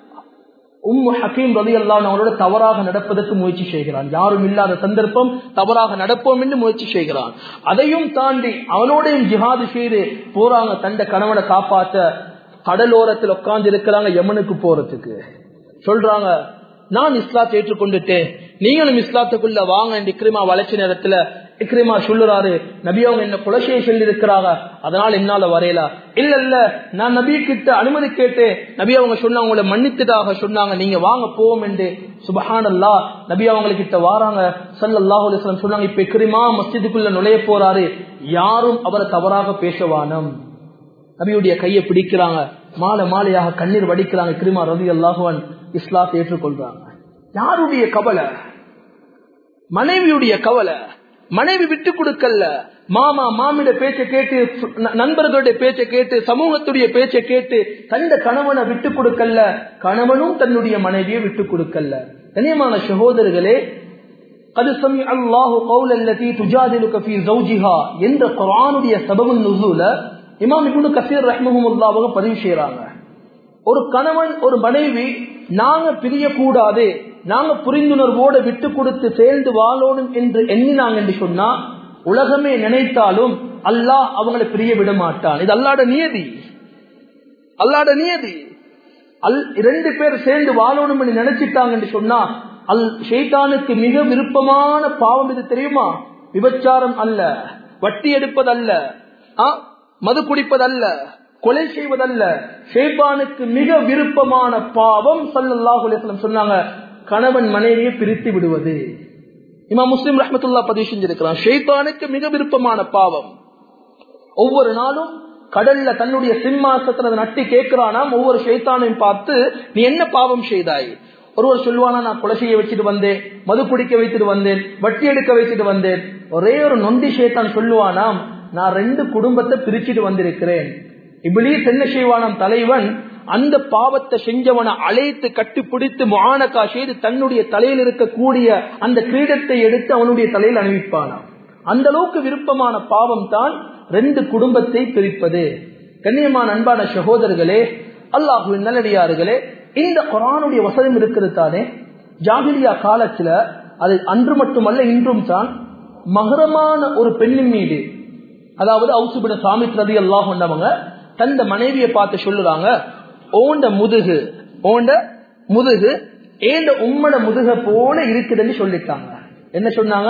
உம் ஹக்கீம் ரதி அல்லாஹ் அவனோட தவறாக நடப்பதற்கு முயற்சி செய்கிறான் யாரும் இல்லாத சந்தர்ப்பம் தவறாக நடப்போம் என்று முயற்சி செய்கிறான் அதையும் தாண்டி அவனோடையும் ஜிஹாது செய்து போறாங்க தண்ட கணவனை காப்பாற்ற கடலோரத்தில் உட்கார்ந்து இருக்கிறாங்க யமனுக்கு போறதுக்கு சொல்றாங்க நான் இஸ்லாத்தை ஏற்றுக்கொண்டுட்டேன் நீங்களும் இஸ்லாத்துக்குள்ள வாங்க என்று இக்ரிமா வளர்ச்சி நேரத்துல இக்ரிமா சொல்லுறாரு நபி அவங்க என்ன குலசையை சொல்லி இருக்கிறாங்க அதனால என்னால வரையல இல்ல இல்ல நான் நபி கிட்ட அனுமதி கேட்டேன் நபி அவங்க சொன்னாங்க உங்களை மன்னித்ததாக சொன்னாங்க நீங்க வாங்க போவோம் என்று சுபஹானல்லா நபி அவங்க கிட்ட வாராங்க சல்லல்லாஹு அலைஹி வஸல்லம் சொன்னாங்க இப்ப இக்ரிமா மஸ்ஜிதுக்குள்ள நுழைய போறாரு யாரும் அவரை தவறாக பேசவானம் நபியுடைய கையை பிடிக்கிறாங்க மாலை மாலையாக கண்ணீர் வடிக்கிறாங்க கிரிமா ரவி அல்லாஹுவன் இஸ்லாத்தை ஏற்றுக்கொள்றாங்க யாருடைய கவலை மனைவியுடைய கவலை மனைவி விட்டு கொடுக்கல மாமா மாமிட பேச்ச கேட்டு நண்பர்களுடைய பேச்ச கேட்டு சமூகத்துடைய பேச்ச கேட்டு தந்த கணவனை விட்டு கொடுக்கல கணவனும் தன்னுடைய மனைவியை விட்டு கொடுக்கல கண்ணியமான சகோதரர்களே அது சமி அல்லாஹு கௌலல்லதி துஜாதிலுக ஃபீ ஜௌஜிஹா என்ற குர்ஆனுடைய சபபுன் நுசூல இமாம் இப்னு கசீர் ரஹ்மஹுல்லாஹ் அவங்க பதிவு செய்யறாங்க ஒரு கணவன் ஒரு மனைவி நாங்க பிரியக்கூடாது நாங்க புரிந்துணர்வோட விட்டு கொடுத்து சேர்ந்து வாழணும் என்று எண்ணினாங்க என்று சொன்னா உலகமே நினைத்தாலும் அல்லாஹ் அவங்களை பிரிய விட மாட்டான் இது அல்லாட நியதி அல்லாட நியதி அல் ரெண்டு பேர் சேர்ந்து வாழணும் என்று நினைச்சிட்டாங்க என்று சொன்னா அல் ஷெய்தானுக்கு மிக விருப்பமான பாவம் இது தெரியுமா விபச்சாரம் அல்ல வட்டி எடுப்பதல்ல மது குடிப்பதல்ல கொலை செய்வதல்ல ஷேபானுக்கு மிக விருப்பமான பாவம் சல்லாஹு சொன்னாங்க கணவன் மனைவியை பிரித்து விடுவது இமா முஸ்லிம் ரஹமத்துல்லா பதிவு செஞ்சிருக்கிறான் ஷேபானுக்கு மிக விருப்பமான பாவம் ஒவ்வொரு நாளும் கடல்ல தன்னுடைய சிம்மாசத்துல நட்டி கேட்கிறானாம் ஒவ்வொரு ஷைத்தானையும் பார்த்து நீ என்ன பாவம் செய்தாய் ஒருவர் சொல்லுவானா நான் கொலை செய்ய வச்சுட்டு வந்தேன் மது குடிக்க வைத்துட்டு வந்தேன் வட்டி எடுக்க வைத்துட்டு வந்தேன் ஒரே ஒரு நொண்டி ஷேத்தான் சொல்லுவானாம் நான் ரெண்டு குடும்பத்தை பிரிச்சுட்டு வந்திருக்கிறேன் இப்படி தென்ன செய்வானாம் தலைவன் அந்த பாவத்தை செஞ்சவனை அழைத்து கட்டுப்பிடித்து மானக்கா செய்து தன்னுடைய தலையில் இருக்கக்கூடிய அந்த கிரீடத்தை எடுத்து அவனுடைய தலையில் அணிவிப்பானாம் அந்த அளவுக்கு விருப்பமான பாவம் தான் ரெண்டு குடும்பத்தை பிரிப்பது கண்ணியமான அன்பான சகோதரர்களே அல்லாஹுவின் நல்லடியார்களே இந்த குரானுடைய வசனம் இருக்கிறது தானே ஜாகிலியா காலத்துல அது அன்று மட்டுமல்ல இன்றும் தான் மகரமான ஒரு பெண்ணின் மீது அதாவது அவுசுபிட சாமி ரதி அல்லாஹ் கொண்டவங்க தந்த மனைவியை பார்த்து சொல்லுறாங்க ஓண்ட முதுகு ஓண்ட முதுகு ஏண்ட உம்மட முதுக போல இருக்குதுன்னு சொல்லிட்டாங்க என்ன சொன்னாங்க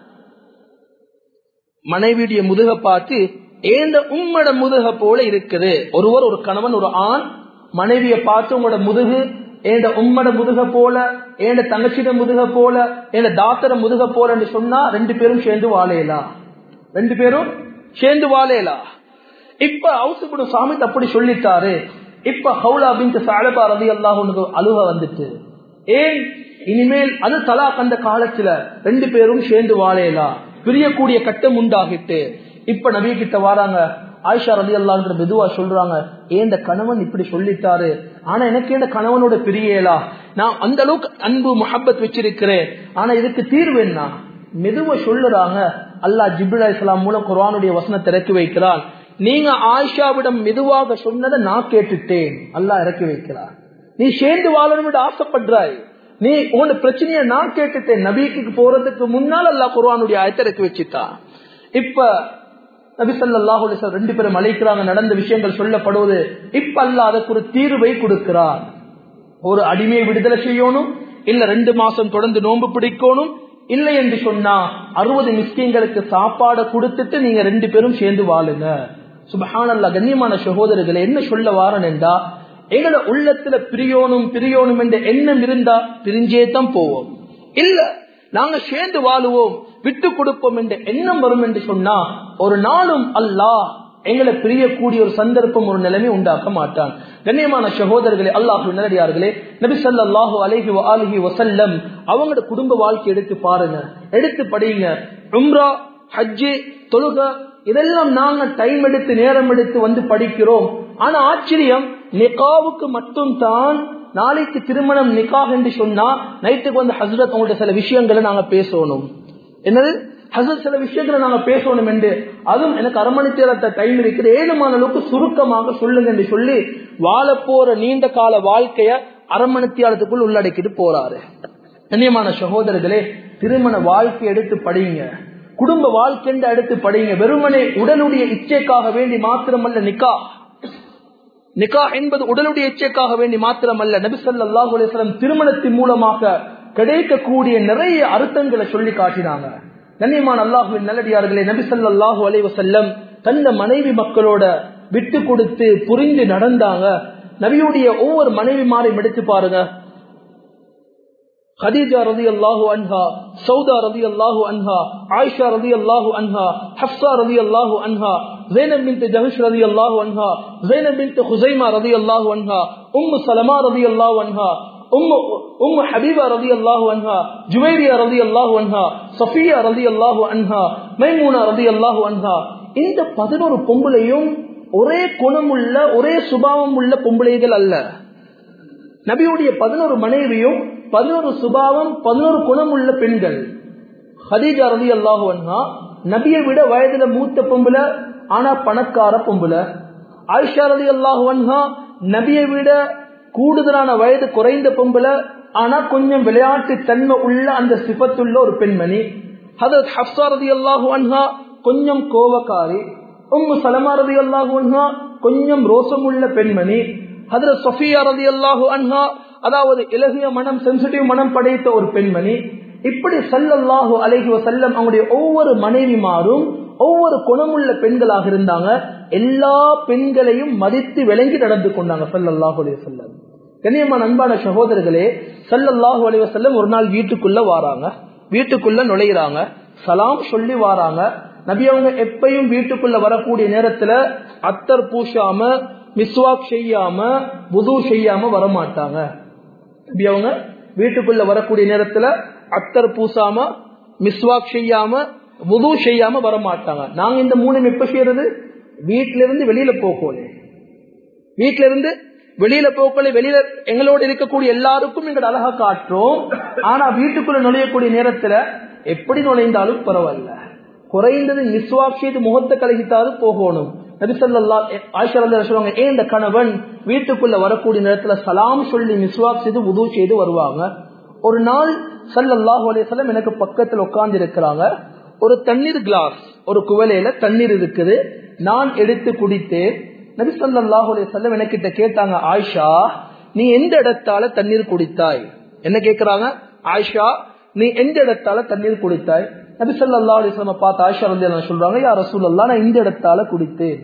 மனைவியுடைய முதுக பார்த்து ஏந்த உம்மட முதுக போல இருக்குது ஒருவர் ஒரு கணவன் ஒரு ஆண் மனைவியை பார்த்து உங்களோட முதுகு ஏண்ட உம்மட முதுக போல ஏண்ட தங்கச்சிட முதுக போல ஏண்ட டாக்டர முதுக போல சொன்னா ரெண்டு பேரும் சேர்ந்து வாழையலாம் ரெண்டு பேரும் சேர்ந்து வாழையலா இப்ப அவுசுபடும் சாமி அப்படி சொல்லிட்டாரு இப்ப ஹவுலா பின் சாலபா ரதி அல்லாஹ் அழுக வந்துட்டு ஏன் இனிமேல் அது தலா கண்ட காலத்துல ரெண்டு பேரும் சேர்ந்து வாழையலாம் பிரியக்கூடிய கட்டம் உண்டாகிட்டு இப்ப நபி கிட்ட வராங்க ஆயிஷா ரதி அல்லான்ற மெதுவா சொல்றாங்க ஏன் இந்த கணவன் இப்படி சொல்லிட்டாரு ஆனா எனக்கு இந்த கணவனோட பிரியலா நான் அந்த அளவுக்கு அன்பு முஹப்பத் வச்சிருக்கிறேன் ஆனா இதுக்கு தீர்வு என்ன மெதுவா சொல்லுறாங்க அல்லாஹ் ஜிபுல் இஸ்லாம் மூலம் குர்ஆனுடைய வசனத்தை இறக்கி வைக்கிறான் நீங்க ஆயிஷாவிடம் மெதுவாக சொன்னதை நான் கேட்டுட்டேன் அல்லாஹ் இறக்கி வைக்கிறார் நீ சேர்ந்து வாழணும் ஆசைப்படுறாய் நீ உன்னோட பிரச்சனைய நான் கேட்டுட்டேன் நபிக்கு போறதுக்கு முன்னால் அல்லாஹ் குர்ஆனுடைய ஆயத்தை இறக்கி வச்சுட்டா இப்ப நபி ஸல்லல்லாஹு அலைஹி வஸல்லம் ரெண்டு பேரும் அழைக்கிறாங்க நடந்த விஷயங்கள் சொல்லப்படுவது இப்ப அல்லாஹ் அதுக்கு ஒரு தீர்வை கொடுக்கிறார் ஒரு அடிமையை விடுதலை செய்யணும் இல்ல ரெண்டு மாசம் தொடர்ந்து நோன்பு பிடிக்கணும் இல்லை என்று சொன்னா அறுபது மிஸ்கிங்களுக்கு சாப்பாடு கொடுத்துட்டு நீங்க ரெண்டு பேரும் சேர்ந்து வாழுங்க சுபஹானல்லா கண்ணியமான சகோதரர்களை என்ன சொல்ல வாரன் என்றா எங்களோட உள்ளத்துல பிரியோனும் பிரியோனும் என்ற எண்ணம் இருந்தா பிரிஞ்சே தான் போவோம் இல்ல நாங்க சேர்ந்து வாழுவோம் விட்டு கொடுப்போம் என்ற எண்ணம் வரும் என்று சொன்னா ஒரு நாளும் அல்லாஹ் எங்களை பிரியக்கூடிய ஒரு சந்தர்ப்பம் ஒரு நிலைமை உண்டாக்க மாட்டான் கண்ணியமான சகோதரர்களே அல்லாஹு நல்லடியார்களே நபி ஸல்லல்லாஹு அலைஹி வஆலிஹி வஸல்லம் அவங்களோட குடும்ப வாழ்க்கை எடுத்து பாருங்க எடுத்து படிங்க உம்ரா ஹஜ்ஜு தொழுக இதெல்லாம் நாங்க டைம் எடுத்து நேரம் எடுத்து வந்து படிக்கிறோம் ஆனா ஆச்சரியம் நிகாவுக்கு மட்டும் தான் நாளைக்கு திருமணம் நிக்காக என்று சொன்னா நைட்டுக்கு வந்து ஹசரத் உங்கள்ட்ட சில விஷயங்களை நாங்க பேசணும் என்னது ஹசரத் சில விஷயங்களை நாங்க பேசணும் என்று அதுவும் எனக்கு அரமணி தேரத்தை டைம் இருக்குது ஏழுமான அளவுக்கு சுருக்கமாக சொல்லுங்க என்று சொல்லி வாழ போற நீண்ட கால வாழ்க்கைய அரமணித்தியாலத்துக்குள் உள்ளடக்கிட்டு போறாரு கண்ணியமான சகோதரர்களே திருமண வாழ்க்கை எடுத்து படிங்க குடும்ப வாழ்க்கை எடுத்து படிங்க வெறுமனே உடலுடைய இச்சைக்காக வேண்டி மாத்திரமல்ல நிக்கா நிக்கா என்பது உடலுடைய இச்சைக்காக வேண்டி மாத்திரமல்ல நபிசல்லாஹு அலிஸ்லாம் திருமணத்தின் மூலமாக கிடைக்கக்கூடிய நிறைய அர்த்தங்களை சொல்லி காட்டினாங்க கண்ணியமான அல்லாஹுவின் நல்லடியார்களே நபிசல்லாஹு அலைவசல்லம் தந்த மனைவி மக்களோட விட்டு கொடுத்து புரிந்து நடந்தாங்க நபியுடைய ஒவ்வொரு மனைவி மாறையும் எடுத்து பாருங்க خديجة رضي الله عنها سودة رضي الله عنها عائشة رضي الله عنها حفصة رضي الله عنها زينب بنت جهش رضي الله عنها زينب بنت خزيمة رضي الله عنها أم سلمة رضي الله عنها أم أم حبيبة رضي الله عنها جويرية رضي الله عنها صفية رضي الله عنها ميمونة رضي الله عنها இந்த பதினோரு பொம்பளையும் ஒரே குணமுள்ள ஒரே சுபாவம் உள்ள பொம்பளைகள் அல்ல நபியுடைய பதினோரு மனைவியும் பதினோரு சுபாவம் பதினோரு குணம் உள்ள பெண்கள் ஹதீஜா ரதி அல்லாஹு அன்ஹா நபியை விட வயதுல மூத்த பொம்புல ஆனா பணக்கார பொம்புல ஆயிஷா ரதி அல்லாஹு அன்ஹா நபியை விட கூடுதலான வயது குறைந்த பொம்புல ஆனா கொஞ்சம் விளையாட்டு தன்மை உள்ள அந்த சிபத்துள்ள ஒரு பெண்மணி ஹதரத் ஹப்சா ரதி அல்லாஹு அன்ஹா கொஞ்சம் கோவக்காரி உம்மு சலமா ரதி அல்லாஹு அன்ஹா கொஞ்சம் ரோசமுள்ள பெண்மணி ஹதரத் சஃபியா ரதி அல்லாஹு அன்ஹா அதாவது இலகிய மனம் சென்சிட்டிவ் மனம் படைத்த ஒரு பெண்மணி இப்படி சல்லல்லாஹு அலைஹி வசல்லம் அவங்களுடைய ஒவ்வொரு மனைவிமாரும் ஒவ்வொரு குணமுள்ள பெண்களாக இருந்தாங்க எல்லா பெண்களையும் மதித்து விளங்கி நடந்து கொண்டாங்க சல்லல்லாஹு அலைஹி வசல்லம் கண்ணியமான அன்பான சகோதரர்களே சல்லல்லாஹு அலைஹி வசல்லம் ஒரு நாள் வீட்டுக்குள்ள வாராங்க வீட்டுக்குள்ள நுழையிறாங்க சலாம் சொல்லி வாராங்க நபி அவங்க எப்பயும் வீட்டுக்குள்ள வரக்கூடிய நேரத்துல அத்தர் பூசாம மிஸ்வாக் செய்யாம புது செய்யாம வரமாட்டாங்க நபி அவங்க வீட்டுக்குள்ள வரக்கூடிய நேரத்துல அத்தர் பூசாம மிஸ்வாக் செய்யாம புது செய்யாம வரமாட்டாங்க நாங்க இந்த மூணு எப்ப செய்யறது வீட்டில இருந்து வெளியில போகல வீட்டில இருந்து வெளியில போக்கல வெளியில எங்களோட இருக்கக்கூடிய எல்லாருக்கும் எங்க அழகா காட்டுறோம் ஆனா வீட்டுக்குள்ள நுழையக்கூடிய நேரத்துல எப்படி நுழைந்தாலும் பரவாயில்ல குறைந்தது மிஸ்வாக் செய்து முகத்தை கலகித்தாலும் போகணும் நபிசல்லா ஆயிஷா சொல்லுவாங்க ஏன் இந்த கணவன் வீட்டுக்குள்ள வரக்கூடிய நேரத்துல சலாம் சொல்லி மிஸ்வாக் செய்து உது செய்து வருவாங்க ஒரு நாள் சல்லல்லாஹு அலையம் எனக்கு பக்கத்தில் உட்கார்ந்து இருக்கிறாங்க ஒரு தண்ணீர் கிளாஸ் ஒரு குவலையில தண்ணீர் இருக்குது நான் எடுத்து குடித்தேன் நபி சல்லாஹூ அலையம் எனக்கிட்ட கேட்டாங்க ஆயிஷா நீ எந்த இடத்தால தண்ணீர் குடித்தாய் என்ன கேக்குறாங்க ஆயிஷா நீ எந்த இடத்தால தண்ணீர் குடித்தாய் நபி சொல்லா அலிஸ்லாம பார்த்து ஆயிஷா வந்து சொல்றாங்க யார் ரசூல்லா நான் இந்த இடத்தால குடித்தேன்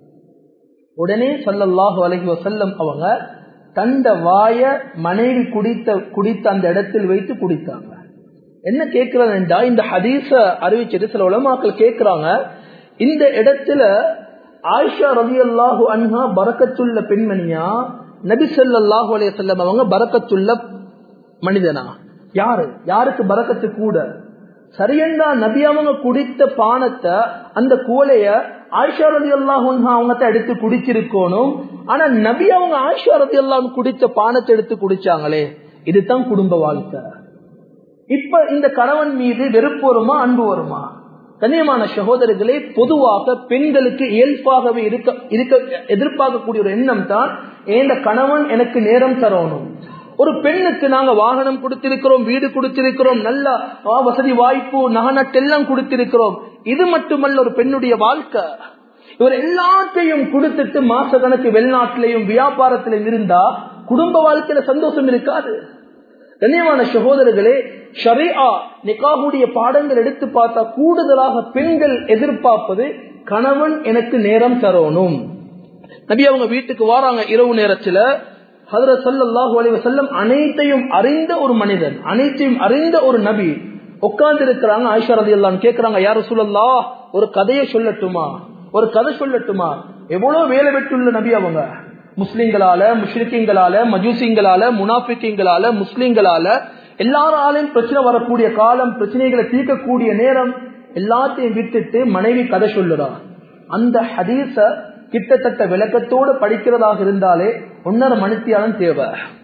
உடனே சல்லல்லாஹு அலஹி வசல்லம் அவங்க தந்த வாய மனைவி குடித்த குடித்த அந்த இடத்தில் வைத்து குடித்தாங்க என்ன கேட்கிறாங்கடா இந்த ஹதீஸ அறிவிச்சிட்டு சில உலமாக்கள் கேட்கிறாங்க இந்த இடத்துல ஆயிஷா ரவி அல்லாஹு அன்ஹா பறக்கத்துள்ள பெண்மணியா நபி ஸல்லல்லாஹு அலைஹி வஸல்லம் அவங்க பறக்கத்துள்ள மனிதனா யாரு யாருக்கு பறக்கத்து கூட சரியண்டா நபி அவங்க குடித்த பானத்தை அந்த குவலைய ஆயிஷா ரதி அல்லாஹ் அவங்க எடுத்து குடிச்சிருக்கணும் ஆனா நபி அவங்க ஆயிஷா ரதி அல்லாஹ் குடித்த பானத்தை எடுத்து குடிச்சாங்களே இதுதான் குடும்ப வாழ்க்கை இப்ப இந்த கணவன் மீது வெறுப்பு வருமா அன்பு வருமா கண்ணியமான சகோதரர்களே பொதுவாக பெண்களுக்கு இயல்பாகவே இருக்க இருக்க எதிர்பார்க்கக்கூடிய ஒரு எண்ணம் தான் ஏந்த கணவன் எனக்கு நேரம் தரணும் ஒரு பெண்ணுக்கு நாங்க வாகனம் கொடுத்திருக்கிறோம் வீடு கொடுத்திருக்கிறோம் நல்ல ஆ, வசதி வாய்ப்பு நகநட்டெல்லாம் கொடுத்திருக்கிறோம் இது மட்டுமல்ல ஒரு பெண்ணுடைய வாழ்க்கை இவர் எல்லாத்தையும் கொடுத்துட்டு மாச கணக்கு வெளிநாட்டிலையும் வியாபாரத்திலும் இருந்தா குடும்ப வாழ்க்கையில சந்தோஷம் இருக்காது கண்ணியமான சகோதரர்களே ஷரியா நிகாவுடைய பாடங்கள் எடுத்து பார்த்தா கூடுதலாக பெண்கள் எதிர்பார்ப்பது கணவன் எனக்கு நேரம் தரணும் நபி அவங்க வீட்டுக்கு வாராங்க இரவு நேரத்துல ஹதரத் ஸல்லல்லாஹு அலைஹி வஸல்லம் அனைத்தையும் அறிந்த ஒரு மனிதன் அனைத்தையும் அறிந்த ஒரு நபி உட்கார்ந்து இருக்கிறாங்க ஆயிஷா ரலியல்லாஹு கேக்குறாங்க யார் ரசூலல்லாஹ் ஒரு கதையை சொல்லட்டுமா ஒரு கதை சொல்லட்டுமா எவ்வளவு வேலை வெட்டுள்ள நபி அவங்க முஸ்லிம்களால முஷ்ரிக்கீங்களால மஜூசிங்களால முனாஃபிக்கீங்களால முஸ்லிம்களால எல்லாராலையும் பிரச்சனை வரக்கூடிய காலம் பிரச்சனைகளை தீர்க்கக்கூடிய நேரம் எல்லாத்தையும் விட்டுட்டு மனைவி கதை சொல்லுறா அந்த ஹதீஸ கிட்டத்தட்ட விளக்கத்தோடு படிக்கிறதாக இருந்தாலே ஒன்னரை மணித்தியாலும் தேவை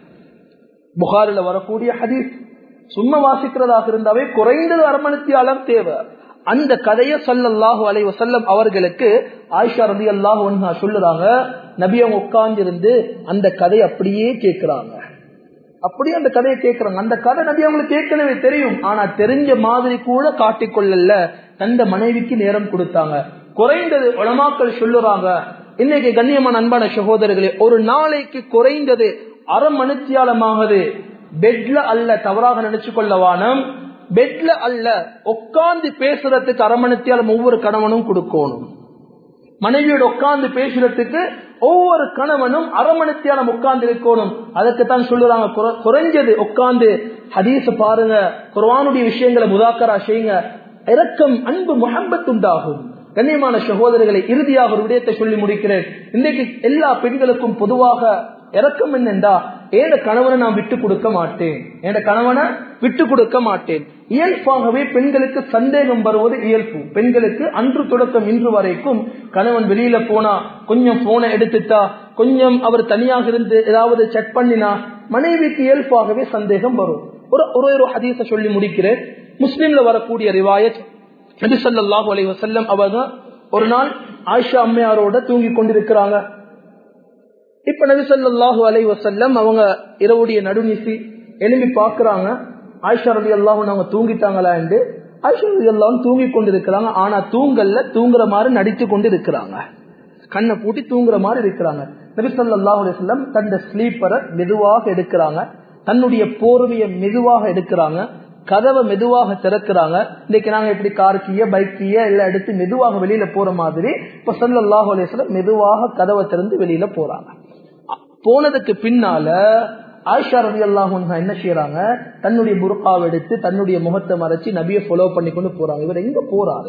புகாரில வரக்கூடிய ஹதீஸ் சும்மா வாசிக்கிறதாக இருந்தாவே குறைந்தது அரமணித்தியாலம் தேவை அந்த கதையை சல்லல்லாஹு அலைஹி வஸல்லம் அவர்களுக்கு ஆயிஷா ரதி அல்லாஹு சொல்லுறாங்க நபி அவங்க உட்கார்ந்து இருந்து அந்த கதை அப்படியே கேட்கிறாங்க அப்படியே அந்த கதையை கேட்கிறாங்க அந்த கதை நபி அவங்களுக்கு ஏற்கனவே தெரியும் ஆனா தெரிஞ்ச மாதிரி கூட காட்டிக்கொள்ளல தந்த மனைவிக்கு நேரம் கொடுத்தாங்க குறைந்தது உலமாக்கள் சொல்லுறாங்க இன்னைக்கு கண்ணியமான அன்பான சகோதரர்களே ஒரு நாளைக்கு குறைந்தது அரை மணித்தியாலமாகுது பெட்ல அல்ல தவறாக நினைச்சு கொள்ளவானம் பெட்ல அல்ல உட்கார்ந்து பேசுறதுக்கு அரை மணித்தியாலம் ஒவ்வொரு கணவனும் கொடுக்கணும் மனைவியோட உட்கார்ந்து பேசுறதுக்கு ஒவ்வொரு கணவனும் அரமணித்தியானம் உட்கார்ந்து இருக்கணும் அதுக்கு தான் சொல்லுறாங்க குற- குறைஞ்சது உட்கார்ந்து ஹதீஸ் பாருங்க குர்ஆனுடைய விஷயங்களை முதாக்கரா செய்யுங்க இரக்கம் அன்பு முகம்பத் உண்டாகும் கண்ணியமான சகோதரர்களை இறுதியாக ஒரு விடயத்தை சொல்லி முடிக்கிறேன் இன்னைக்கு எல்லா பெண்களுக்கும் பொதுவாக இறக்கம் என்னென்றா ஏட கணவனை நான் விட்டு கொடுக்க மாட்டேன் என் கணவனை விட்டு கொடுக்க மாட்டேன் இயல்பாகவே பெண்களுக்கு சந்தேகம் வருவது இயல்பு பெண்களுக்கு அன்று தொடக்கம் இன்று வரைக்கும் கணவன் வெளியில போனா கொஞ்சம் போனை எடுத்துட்டா கொஞ்சம் அவர் தனியாக இருந்து ஏதாவது செக் பண்ணினா மனைவிக்கு இயல்பாகவே சந்தேகம் வரும் ஒரு ஒரு ஒரு ஹதீஸ சொல்லி முடிக்கிறேன் முஸ்லிம்ல வரக்கூடிய ரிவாயத் நபி ஸல்லல்லாஹு அலைஹி வஸல்லம் அவங்க ஒரு நாள் ஆயிஷா அம்மையாரோட தூங்கி கொண்டிருக்கிறாங்க இப்ப நபி ஸல்லல்லாஹு அலைஹி வஸல்லம் அவங்க இரவுடைய நடுநிசி எழும்பி பாக்குறாங்க ஆயிஷா ரலியல்லாஹு அன்ஹா அவங்க தூங்கிட்டாங்களா என்று ஆயிஷா ரலியல்லாஹு தூங்கி கொண்டிருக்கிறாங்க ஆனா தூங்கல்ல தூங்குற மாதிரி நடித்து கொண்டு இருக்கிறாங்க கண்ணை பூட்டி தூங்குற மாதிரி இருக்கிறாங்க நபி ஸல்லல்லாஹு அலைஹி வஸல்லம் தன்னுடைய ஸ்லீப்பரை மெதுவாக எடுக்கிறாங்க தன்னுடைய போர்வையை மெதுவாக எடுக்கிறாங்க கதவை மெதுவாக திறக்கிறாங்க இன்னைக்கு நாங்க இப்படி கார் கீய பைக் கீய எல்லாம் எடுத்து மெதுவாக வெளியில போற மாதிரி இப்ப ஸல்லல்லாஹு அலைஹி வஸல்லம் மெதுவாக கதவை திறந்து வெளியில போறாங்க போனதுக்கு பின்னால ஆயிஷா ரவி அல்லாஹ் என்ன செய்யறாங்க தன்னுடைய புர்காவை எடுத்து தன்னுடைய முகத்தை மறைச்சு நபியை ஃபாலோ பண்ணி கொண்டு போறாங்க இவர் எங்க போறாரு